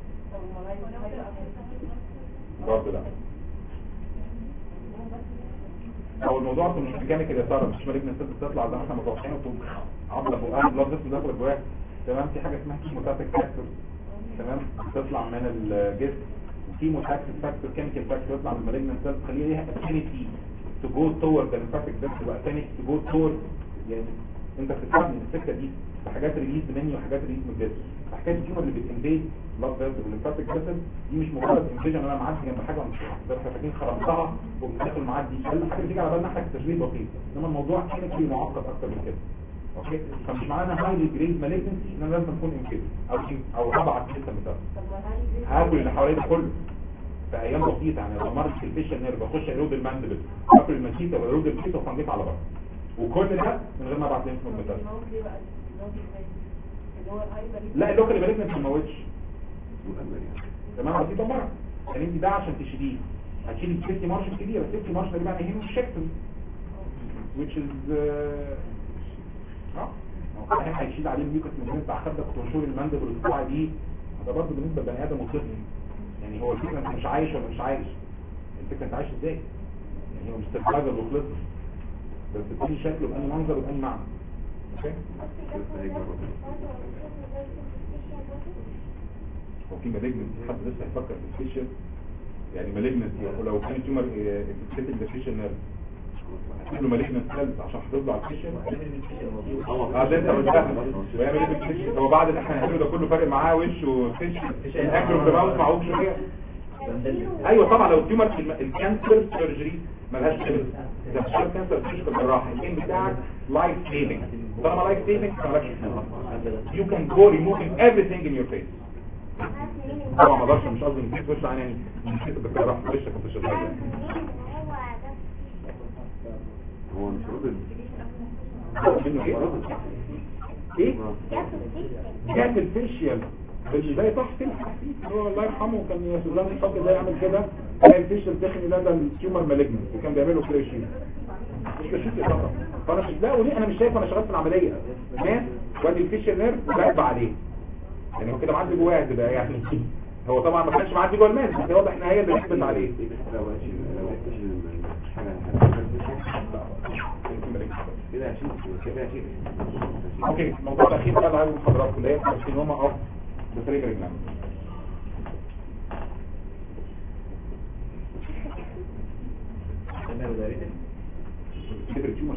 برضه لا هو الموضوع اصلا مش ميكانيكال يا ترى مش مالك نسيت تطلع زي ما احنا متوقعين وتقوم عضله فوقها بلاد جسم داخل جواها تمام في حاجه اسمها كيموتاتيك فاكتور تمام تطلع من الجسم وفي متاكسد فاكتور كيميكال فاكتور يطلع من المالجنت سيلز تخليها ليها افينيتي تو جو تورد الليمفاتيك فيسل وافينيتي تو جو تورد يعني انت بتفهم السكه دي بحاجات ريليز مني وحاجات ريليز من الجسم حكايه التيومر اللي بتنفيد بلاد فيسل والليمفاتيك فيسل دي مش مجرد انفيجن انا معدي جنب حاجه ومش زي ما احنا فاكرين خرمتها وبداخل معدي قال حاجه تيجي على بالنا احنا كتشريح بسيط انما الموضوع كيميكلي معقد اكتر من كده اوكي فمش معنى هايلي جريد مالجنسي ان انا لازم اكون انفيد او او هبعت لسه مثال هاكل اللي حواليا ده كله في ايام بسيطه يعني لو مرض في الفيشن نيرف بخش ايرود الماندبل اكل المسيطه وايرود الفيس وفنجيت على بره وكل ده من غير ما ابعت لهم مثال لا اللوكال مالجنسي ما تموتش تمام بسيطه مره يعني انت ده عشان تشيليه هتشيل السيفتي مارش الكبيره السيفتي مارش ده بقى هنا الشكل which is اه اه هيشيل عليه الميوكس من بتاع خدك وتنشور المندب والاسبوع دي ده برضه بالنسبه لبني ادم وطفل يعني هو الفكره انت مش عايش ولا مش عايش الفكره انت عايش ازاي يعني هو مش تفاجئ وخلص بس تكون شكله بأني منظر وبأني معنى اوكي هو في مالجنس حد لسه هيفكر في الفيشن يعني مالجنس ولو كان تيومر افكتيف ديفيشن نيرف له مالجنس سيلز عشان حافظ على الفيشن اه ده انت قلتها ويعمل ايه بالفيشن هو بعد اللي احنا هنعمله ده كله فارق معاه وش وفيشن الاكل والجماوس معهوش شويه ايوه طبعا لو التيومر الكانسر سيرجري ملهاش كده اذا مش كانسر سيرجري بالراحه الجيم بتاعك لايف سيفنج طالما لايف سيفنج فمالكش you can go removing everything in your face طبعا ما اقدرش مش قصدي نسيت وش يعني نسيت بالراحه وشك ما تشوفش هو مش راضي منه ايه ايه جات الفيشيال زي تحت الحسيس هو الله يرحمه كان يا سلام الحب ده يعمل كده تلاقي الفيشيال تخني ده ده التيومر مالجنس وكان بيعمله كليشين مش بشوف يا طبعا فانا مش لا وليه انا مش شايف انا شغال في العمليه ناس وادي الفيشيال نيرف راكبه عليه يعني هو كده معدي جواه كده يعني هو طبعا ما كانش معدي جوه الماس بس واضح ان هي اللي ركبت عليه لو لو حاجه كده هشيل كده هشيل اوكي الموضوع الاخير بقى اللي عايز حضراتكم اللي هي كارسينوما اوف ذا سريبرال جلاند سريبرال تيومر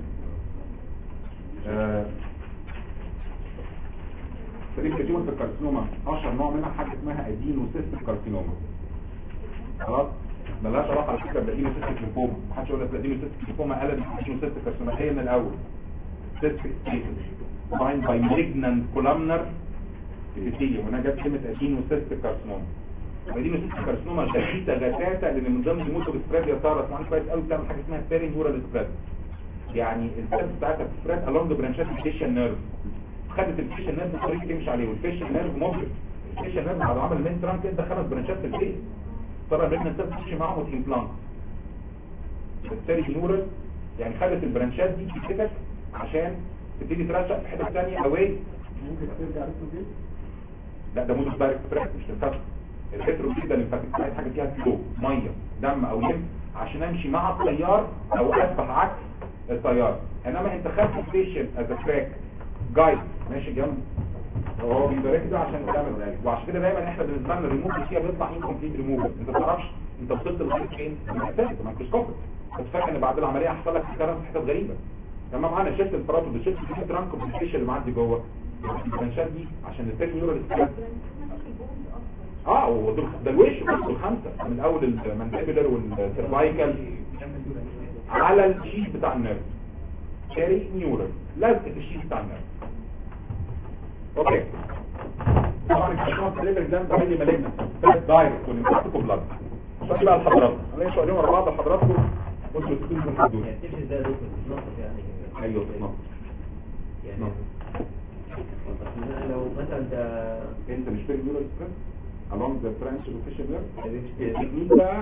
سريبرال تيومر في الكارسينوما اشهر نوع منها حاجه اسمها ادينوسيستيك كارسينوما خلاص ملهاش علاقه على فكره بالادينوسيستيك ليمفوما محدش يقول لك الادينوسيستيك ليمفوما قلب الادينوسيستيك كارسينوما هي من الاول cystic status defined by malignant columnar epithelium وانا جاب كلمه ادينوسيستيك كارسينوما الادينوسيستيك كارسينوما شديده غثاثه لان من ضمن الموتو سبريد يا ترى اسمعني كويس قوي بتعمل حاجه اسمها بيري نورال سبريد يعني السبريد بتاعتها بتسبريد along the branches of facial nerve خدت الفيشن نيرف الطريق تمشي عليه والفيشن نيرف ممكن الفيشن نيرف بعد عمل المين ترانك ادى خمس برانشات في الفيس طبعا الرجل الناس تمشي معاهم الامبلانت بالتالي نورال يعني خدت البرانشات دي في كتفك عشان تبتدي ترشق في حته ثانيه اواي ممكن ترجع لسه دي لا ده مودوس بارك فريك مش تنفع الهيترو كده اللي فاتت عايز حاجه فيها فلو ميه دم او لم عشان امشي مع التيار او اسبح عكس التيار انما انت خدت الفيشن از تراك جايد ماشي جنب هو بيبقى كده عشان تعمل وعشان كده دايما احنا بالنسبه لنا الريموف فيها بيطلع انكمبليت ريموف انت ما تعرفش انت وصلت لغايه فين محتاج مايكروسكوب بس فاكر ان بعد العمليه هيحصل لك كلام في حتت غريبه لما معانا شفت الفرات وشفت في ترانك الفيشن اللي معدي جوه البرانشات دي عشان التك نيورال ستريس اه ودول ده الوش دول خمسه من اول المانديبولار والسيرفايكال على الشيت بتاع النيرف شاري نيورال لازق في الشيت بتاع النيرف اوكي طبعا الكشوف الليفر ده ده اللي مالجنا دايركت والانفكتيف بلاد شوفوا بقى لحضراتكم انا سؤالين ورا بعض لحضراتكم وانتوا تكونوا في الحدود يعني تمشي ازاي يا دكتور بتتنطط يعني ايوه تمام يعني لو مثلا انت انت مش فاهم نيورال ستريس along the branch of the nerve مش التكنيك بقى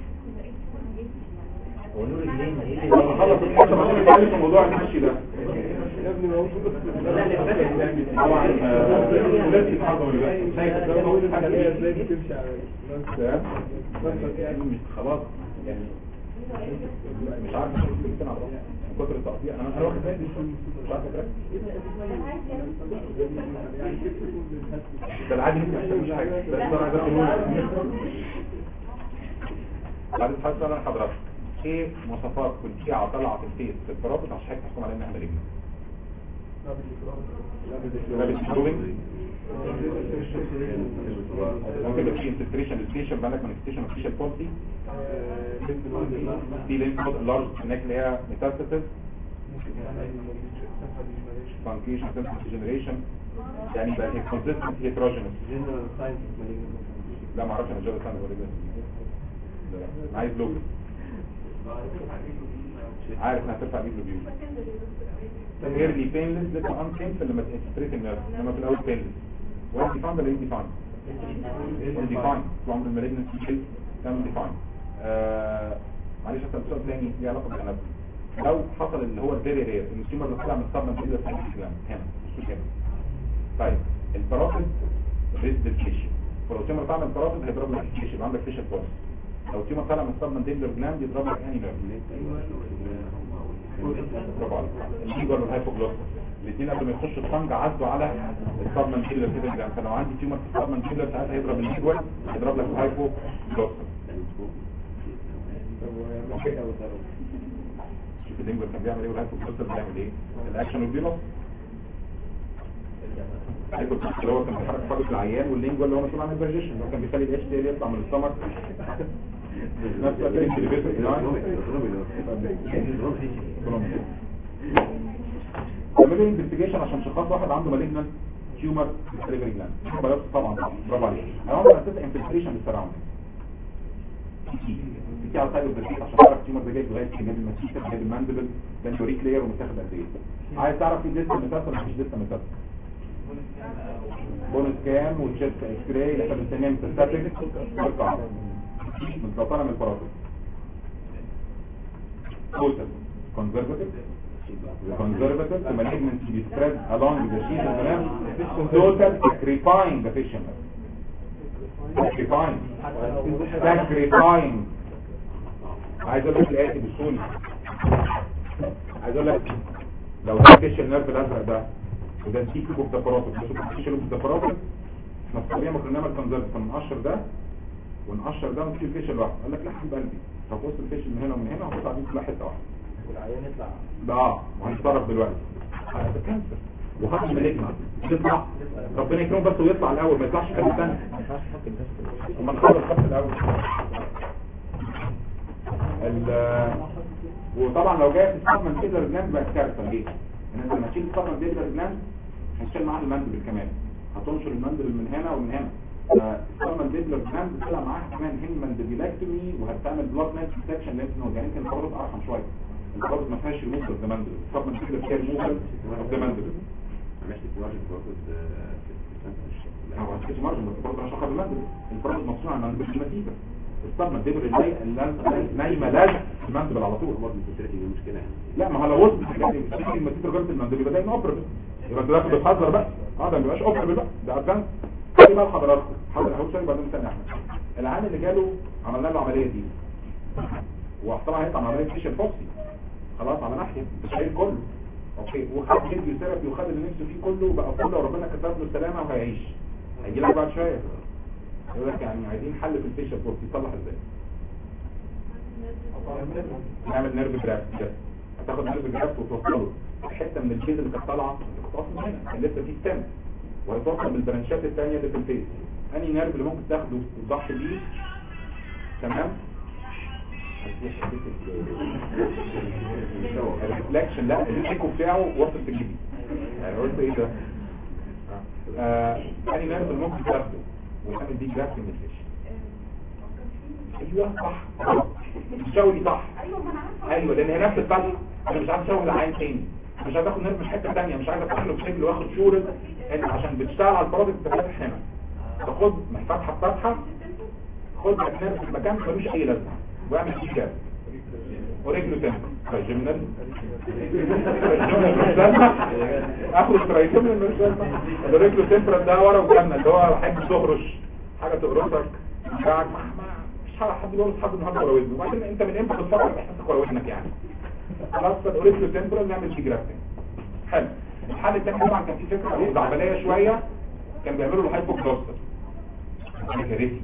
هو نور الجين ايه انا خلص الحته ما انا بتكلم في موضوع المشي ده يا ابني ما هو طبعا آه، لازم يتحضر دلوقتي. شايف ده بقول حاجه ازاي ايه بتمشي على بس يعني خلاص يعني مش عارف مش كنت على راسي من كتر التقطيع انا انا واخد بالي مش عارف فاكر ده العادي ممكن يحتاج مش حاجه بس انا عايز اقول بعد الحصه انا حضرتك ايه مواصفات كليه طلعت الفيس في الترابط عشان حضرتك تحكم عليها انها مالجنه لابس شوينج ممكن يبقى في انفلتريشن ستيشن بالك مانيفستيشن اوف فيشل بولسي في لينفود لارج هناك اللي هي ميتاستاسيس فانكيشن سنسيتيف جنريشن يعني بقى هي كونسيستنت هيتروجينس جنرال ساينس مالجنس لا ما اعرفش انا جاب سنه ولا ايه عايز لوب عارف انها ترفع ايد لوبيول ايرلي بينلس لسه ان بينفل لما تستريت النيرف لما في الاول بينلس وين ديفاين ولا ديفاين ديفاين طول عمر المالجنس شيل كان ديفاين معلش اسال سؤال ثاني ليه علاقه بالانابل لو حصل اللي هو الفيري رير ان التيومر اللي طلع من الصدمه كده في الكلام هنا مش كده طيب الباراسيت ريد بالفيشن فلو التيومر طلع من الباراسيت هيضرب لك الفيشن يبقى عندك فيشن بوست لو التيومر طلع من الصدمه ديمبلر جلاند يضرب لك اني نيرف برافو عليك الليجر والهايبوجلوسس الاثنين قبل ما يخشوا الطنج عدوا على الصدمه الكيلر كده جلاند فلو عندي تيومر في الصدمه الكيلر ساعتها هيضرب الليجر هيضرب لك الهايبوجلوسس شوف الليجر كان بيعمل ايه والهايبوجلوسس بيعمل ايه الاكشن والبيلوس الهايبوجلوسس اللي هو كان بيحرك فاضل العيان واللينجر اللي هو مسؤول عن الفيرجيشن اللي هو كان بيخلي الاتش دي يطلع من السمك نفس تعملوا انفستيجيشن عشان شخص واحد عنده مالجنان تيومر في السليفري جلاند بيوبسي طبعا صح برافو عليك هنعمل اساس انفلتريشن للسراوند في على سايد البريك عشان تعرف التيومر ده جاي لغايه جناب المسيكه جناب الماندبل ده يوريك لاير ومتاخد قد ايه عايز تعرف في لسه متاثر ولا مش لسه متاثر بون سكان وتشيست اكس راي اللي احنا بنسميها ميتاستاتيك ورقه متلطنه من الباراسيت total conservative the conservative the malignancy be spread along the sheath of the nerve total sacrificing the patient sacrificing sacrificing عايز اقول لك الاتي بسهوله عايز اقول لك لو ده فيشل نيرف الازرق ده وده في كيلو بتفراتك مش كيلو بتفراتك احنا في الطبيعه ممكن نعمل كونزرف نقشر ده ونقشر ده ونشيل الفيشل لوحده قال لك لا حبيب قلبي طب بص الفيشل من هنا ومن هنا وهتطلع دي كلها حته واحده والعيان يطلع ده اه وهنتصرف دلوقتي ده كانسر وخد مالجنا يطلع ربنا يكرمه بس ويطلع الاول ما يطلعش كام سنه اما نخلص الخط الاول ال وطبعا لو جايه تستخدم كده الجنان بقى كارثه ليه؟ ان انت لما تشيل تستخدم كده الجنان هتشيل معاها المندبل كمان هتنشر المندبل من هنا ومن هنا فالصدمه الدبلر جلاند طلع معاها كمان هيماندبيلاكتومي وهتعمل بلاد ماتش سكشن لينف نود يعني يمكن الخرط ارحم شويه الخرط ما فيهاش ريموف اوف ذا ماندبل الصدمه الدبلر فيها ريموف اوف ذا ماندبل عملت الواجب باخد هو هتكتب مارجن بس برضه عشان خاطر الماندبل الفرد مصنوع على الماندبل في المسيكه الصدمه الدبلر اللي نايمه لازق في الماندبل على طول برضه الفكرة دي مشكلة يعني لا ما هو لو وصلت المسيكه المسيكه رجلت الماندبل يبقى ده انوبربل يبقى انت داخل بتهزر بقى اه ده ما بيبقاش اوبربل بقى ده ادفانس خلي بقى حضراتكم حاضر اهو ثاني بعدين ثاني احمد العيان اللي جاله عملنا له العمليه دي وطبعا هيطلع من عمليه فيشل فوكسي خلاص على ناحيه التشعير كله اوكي وخد فيديو ثيرابي وخد اللي نفسه فيه كله بقى كله وربنا كتب له السلامه وهيعيش هيجي لك بعد شويه يقول لك يعني عايزين حل في الفيشل فوكسي يصلح ازاي نعمل نيرف جرافت كده هتاخد نيرف جرافت وتوصله حته من الجلد اللي كانت طالعه كنت اصلا هنا كان لسه في ستام وهيتوصل بالبرانشات الثانيه اللي في الفيس انهي نيرف اللي ممكن تاخده وتضحي بيه تمام الريفلكشن لا الايكو بتاعه وصل في الجبين يعني قلت ايه ده آه انهي نيرف اللي ممكن تاخده وتعمل دي جرافت من الفيش ايوه صح الشاوي صح ايوه لان هي نفس الفتحه انا مش عايز اشاور العين تاني مش عايز اخد نيرف من حته ثانيه مش عايز افتح له بشكل واخد شورل انت عشان بتشتغل على الفرادق انت فاتح هنا تاخد من فتحه فتحه خد لك نيرف في مكان ملوش اي لازمه واعمل فيه كده ورجله تاني فالجمنال اخد ترايتومنال مش لازمه رجله تمبرال ده ورا وجنة اللي هو حاجه تهرش حاجه تهرسك بتاعك مفيش حد حد بيقول لحد النهارده ورا ودنه وبعدين انت من امتى بتفكر باحساسك ورا ودنك يعني خلاص فالاوريكلو تمبرال نعمل فيه جرافتنج حلو الحل الثاني طبعا كان في فكره زعبليه شويه كان بيعملوا له هايبوكلوستر انا كارثي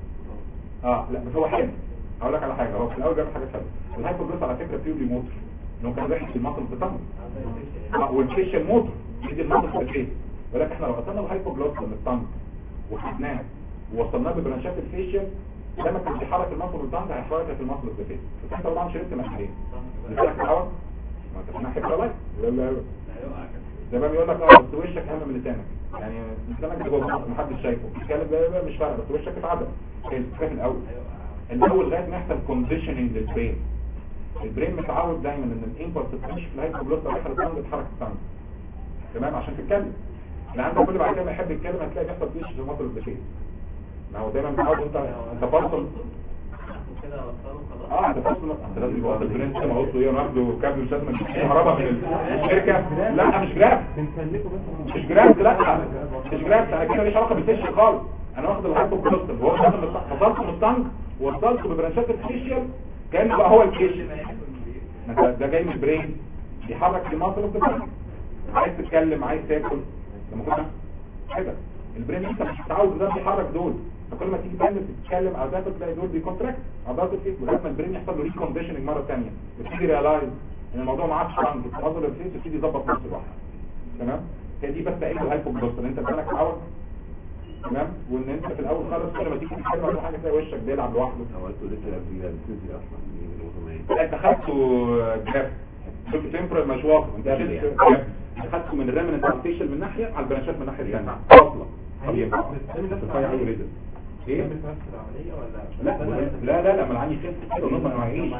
اه لا بس هو حلو اقول لك على حاجه هو في الاول بيعمل حاجه حلوه الهايبوكلوستر على فكره بيورلي موتور انه كان بيحكي المصل بتاعه اه والفيشل موتور يدي المصل في الفيس ولكن احنا لو قطعنا الهايبوكلوستر للطنج وخدناه ووصلناه ببرانشات الفيشل لما كان بيحرك المصل بالطنج هيحرك في المصل بالفيس بس انت طبعا شربت محلين بتاعك الاول ما انت في ناحيه ولا لا لا زي ما بيقول لك اه بس وشك اهم من لسانك يعني لسانك ده جوه محدش شايفه بيتكلم ده ده مش فارق بس وشك اتعدل هي الفكره في الاول الاول لغايه ما يحصل كونديشننج للبرين البرين متعود دايما ان الانبلس تمشي في الهايبوجلوسال داخل الطنج تتحرك الطنج تمام عشان تتكلم اللي عندك كل بعد كده ما يحب يتكلم هتلاقي بيحصل فيش في مصر البشير ما هو دايما متعود انت انت فاصل كده وصلوا خلاص اه انت فاصل انت لازم يبقى واخد برنس ما قلت ايه انا واخده كابل مش لازم اديك كهرباء من الشركه لا مش جراف مش جراف لا مش جراف انا كده ماليش علاقه بالفيشل خالص انا واخد الهايبوكلوستر هو داخل من الطنج فصلته من الطنج ووصلته ببرانشات الفيشيال كانه بقى هو الفيشل انت ده جاي من البرين بيحرك المصل الطنج عايز تتكلم عايز تاكل لما كنا كده البرين انت مش متعود ده بيحرك دول فكل ما تيجي تعمل تتكلم او تاكل تلاقي دول بيكونتراكت عضلات الفيس لغايه ما البرين يحصل له ريكونديشننج مره ثانيه وتيجي ريلايز ان الموضوع ما عادش طنج تفضل الفيس وتيجي يظبط نفسه لوحده تمام هي دي بس عيب الهايبوجلوستر انت بالك عوض تمام وان انت في الاول خالص كل ما تيجي تتكلم عن حاجه تلاقي وشك بيلعب لوحده عملته لسه قبل كده بتنزل اصلا من الوطنيه لا انت خدته جراف شفت تمبرال مش واقف انت جاب شلت يعني. جراف. انت خدته من الريمننت ارتيشن من ناحيه على البرانشات من الناحيه الثانيه اصلا طب ينفع تفايع قوي ريزل ايه بس نفس العملية ولا لا لا لا لا ما العين يخف كده ونضمن انه هيعيش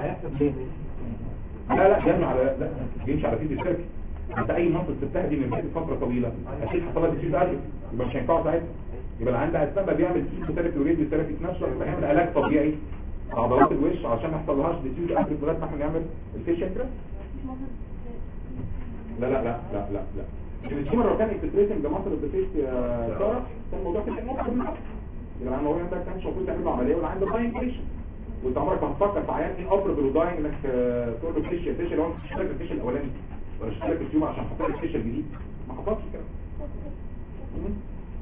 لا لا جمع على لا يمشي على فيديو سيركل انت اي منطقه سبتها دي من بعد فتره طويله اكيد حصل لها ديسيوز قلب يبقى مش هينفع ساعتها يبقى اللي عنده اسباب بيعمل فيزيو ثيرابي وريديو ثيرابي في نفس الوقت بيعمل علاج طبيعي عضلات الوش عشان ما يحصلهاش ديسيوز قلب لغايه ما احنا نعمل الفيشن كده لا لا لا لا لا لا التيمر لو كان انفلتريتنج ده مصر الديفيس يا ساره كان الموضوع كان ممكن من اكتر يبقى انا لو عندك كان المفروض تعمل له عمليه ولا عندك داين فيشن وانت عمرك ما هتفكر في عيان ايه اوبربل وداين انك آه، تقول له فيشن فيشن لو انت مش لك الفيشن الاولاني ولا مش لك التيومر عشان تحط لك فيشن جديد ما حصلش كده مم.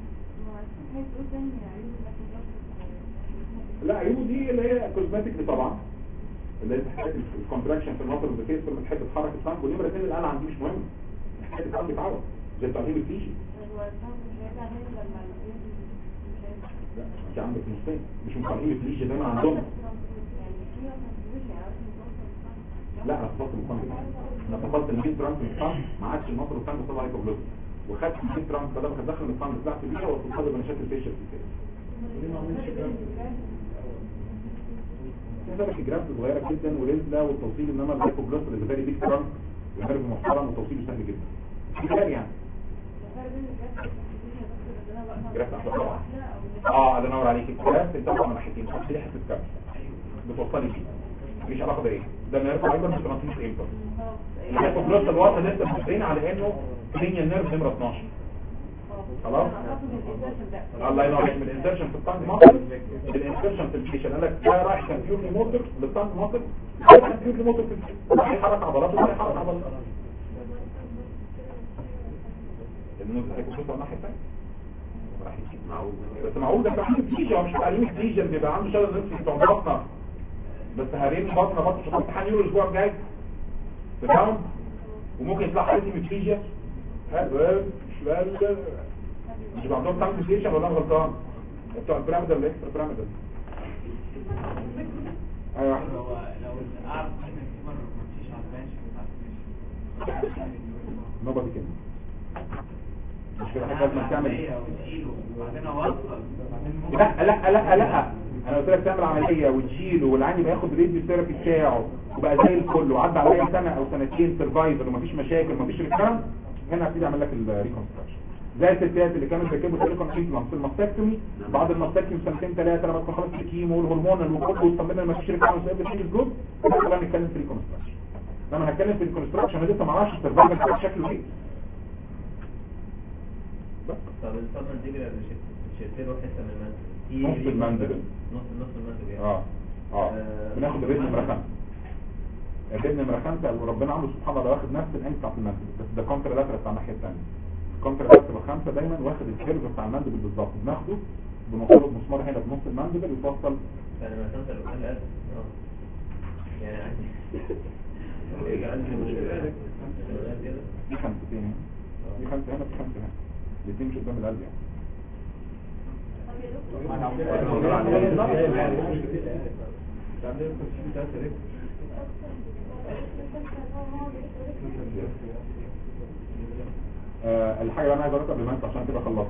لا عيوبه دي اللي هي كوزماتيك طبعا اللي هي تحتاج الكونتراكشن في المصر الديفيس لما تحب تحرك الطنب ونمره اثنين القلعه عندي مش مهم تحتاج الطنب يتعود زي تعليم الفيشن لا انت عندك نصين مش مقارنين الفليجة دايما عندهم لا انا فصلت المقارنة انا فصلت ال 100 ترانك من الطن ما عادش المصر والطن وصلها هايبوجلوس وخدت ال 100 ترانك بدل ما كانت داخل من الطن طلعت بيها وصلتها بمشاكل فيشل في كده ليه ما عملش كده؟ في جرافت صغيره جدا ورزله والتوصيل انما الهايبوجلوس اللي بالتالي بيك ترانك وهرب محترم وتوصيله سهل جدا في كده يعني جرافت احلى طبعا اه الله ينور عليك الجرافت انت طبعا من ناحيتين تحط لي حته كبس بتوصلي فيه مفيش علاقه بايه ده نيرف فايبر مش ترانسميت امبلس الهايبوجلوس الوسط اللي انت بتبين على انه كلينيال نيرف نمره 12 خلاص الله ينور عليك من الانسرشن في الطنج مصر الانسرشن في الفيشن قال لك ده رايح كان بيوتي موتور للطنج مصر ده كان بيوتي موتور في الفيشن راح يحرك عضلاته وراح يحرك عضلاته النوز هيكون على الناحيه الثانيه راح يجي معقول بس معقول ده تعليم فيشن مش تعليم فيشن بيبقى عنده شلل نفسي بتوع بطنه بس هرين بطنه بطنه مش امتحان يورو الاسبوع الجاي تمام وممكن يطلع حالتي متفيجيا لا لا مش بيبقى عندهم تانك فيشن ولا انا غلطان بتوع البيراميدال الاكسترا بيراميدال ايوه واحد لو لو القعد مثلا في مرة ما تمشيش على البنش ما تعرفش نوبادي كده مش كده حاجه لازم تعمل وتشيله وبعدين اوصل لا لا لا لا انا قلت لك تعمل عمليه وتشيله والعين يبقى ياخد الراديو ثيرابي بتاعه وبقى زي الفل وعدى عليا سنه او سنتين سرفايفر ومفيش مشاكل ومفيش ريكارنس هنا هبتدي اعمل لك الريكونستراكشن زي الستات اللي كانوا بيركبوا سيليكون امبلانت في الماستكتومي بعد الماستكتومي سنتين ثلاثه لما تكون خلاص الكيمو والهرمونال وكله وطمنا ان مفيش ريكارنس وابدا تيجي جود خلينا نتكلم في الريكونستراكشن لما هنتكلم في الريكونستراكشن لسه ما اعرفش السرفايفر بتاعه شكله ايه بس طب الصدمة دي بيبقى شلت له حتة من المنزل نص المندل. نص نص المنزل يعني اه اه بناخد الريت نمره خمسه الريت نمره خمسه وربنا عامله سبحان الله واخد نفس الانك بتاعت المندل بس ده كونتر لاترال بتاع الناحيه الثانيه الكونتر لاترال خمسه دايما واخد الكيرف بتاع المندل بالظبط بناخده بنوصله بمسمار هنا بنص المندل يتوصل يعني ما تنسى لو كان قد يعني عندي يبقى عندي مشكلة كده دي خمستين هنا دي خمسه هنا في خمسه هنا الاثنين مش قدام القلب يعني آه الحاجه اللي انا عايز اقولها قبل ما انسى عشان كده خلصت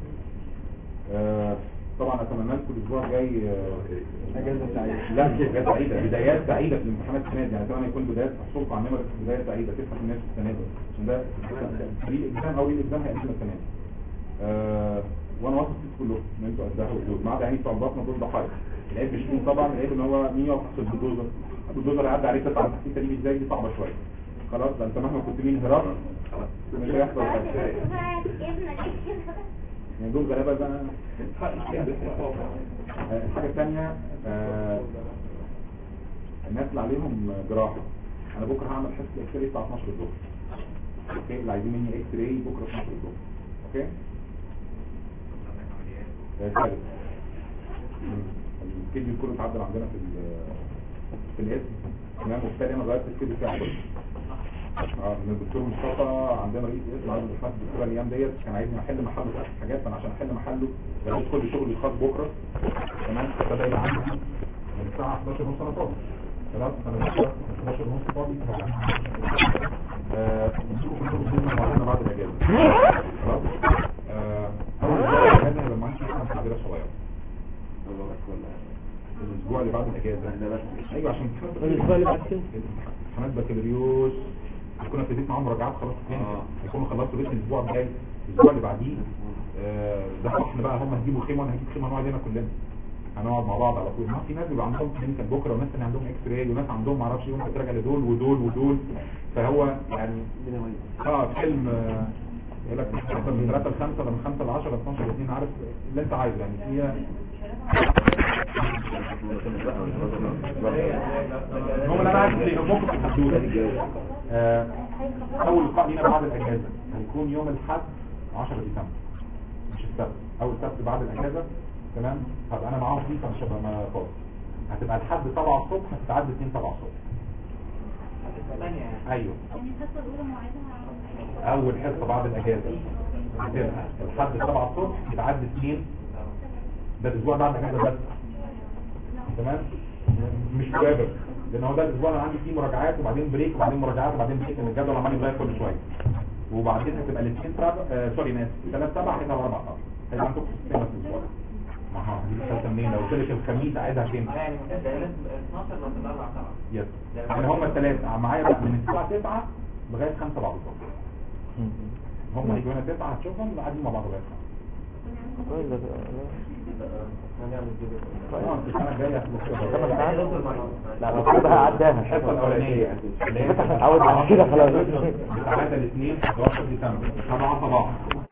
آه طبعا اتمنى لكم الاسبوع الجاي آه، اجازه سعيده لا مش بدايات سعيده بدايات سعيده في الامتحانات السنه دي يعني اتمنى يكون بدايات تحصلكم على نمره بدايه سعيده تفرح الناس في السنه دي عشان ده ري اكزام او ري اكزام هيقدم السنه دي آه وانا واثق فيكم كلكم ان انتوا قدها وقدود ما عدا يعني بتوع البطنه دول ضحايا العيب مش فيهم طبعا العيب ان هو مين يقف تحت البلدوزر البلدوزر يعدي عليه تسعه تحت دي ازاي دي صعبه شويه خلاص ده انت مهما كنت مين هرار مش هيحصل حاجه يعني دول غلابه بقى آه، الحاجة الثانية آه، الناس اللي عليهم جراحة انا بكرة هعمل حصة اكس راي الساعة 12 الظهر اوكي اللي عايزين مني اكس راي بكرة 12 الظهر اوكي آه، ثالث الكيدني كله اتعدل عندنا في ال- في الاسم تمام وبالتالي انا غيرت الكيدني بتاعي كله اه من الدكتور مصطفى عندنا رئيس اسم عايز الدكتور الدكتوره الايام ديت كان عايزني احل محله في حاجات فانا عشان احل محله لقيت كل شغلي الخاص بكره تمام فبدا يبقى عندي من الساعه 11 ونص انا فاضي خلاص انا من الساعه 11 ونص فاضي آه نشوف كلكم بإذن معانا بعد الاجازه خلاص آه اول اسبوع الاجازه لما نشوف عن تعديلات صغيره الله اكبر الاسبوع اللي بعد الاجازه ده بس ايوه عشان الأسبوع اللي بعد كده امتحانات بكالوريوس كنا ابتديت معاهم مراجعات خلاص كلينيكال آه. هيكونوا خلصوا بيت الاسبوع الجاي الاسبوع اللي بعديه آه، ده صحن بقى هم هيجيبوا خيمه وانا هجيب خيمه نقعد هنا كلنا هنقعد مع بعض على طول ما في ناس بيبقى عندهم كلينيكال بكره وناس تاني عندهم اكس راي وناس عندهم ما اعرفش يوم تراجع لدول ودول ودول فهو يعني اه فيلم آه، يقول لك مثلا من 3 ل 5 ولا من 5 ل 10 ل 12 ل 2 عارف اللي انت عايزه يعني هي المهم اللي انا عايز اللي يهمكم في الحدوده آه، اول لقاء لينا بعد الاجازه هيكون يوم الاحد 10 ديسمبر مش السبت اول سبت بعد الاجازه تمام هبقى انا معاهم فيه فمش هبقى ما فاضي هتبقى لحد 7 الصبح هتتعدى 2 7 الصبح ايوه يعني الحصة الأولى موعدها اول حصه بعد الاجازه هتبقى لحد 7 الصبح يتعدى 2 ده الاسبوع بعد الاجازه بس تمام مش فوريفر لان هو ده الاسبوع اللي عندي فيه مراجعات وبعدين بريك وبعدين مراجعات وبعدين بريك ان الجدول عمال يتغير كل شويه وبعدين هتبقى الاثنين سبع آه سوري ناس ثلاث سبع هيبقى اربع سبع هيبقى عندكم ستين بس الاسبوع ده. ما ها دي الثالثه منين لو قلت لك الخميس قاعدها فين يعني ده لازم 12 ولا 4 طبعا يس يعني هم الثلاثه معايا بقى من الساعه 9 لغايه 5 بعد الظهر هم هيجوا هنا 9 هتشوفهم قاعدين مع بعض لغايه 5 اه السنه الجايه هتبقى كده. لا المفروض هعداها الحصه الاولانيه عود على كده خلاص بتاعت الاثنين 11 ديسمبر 7 صباحا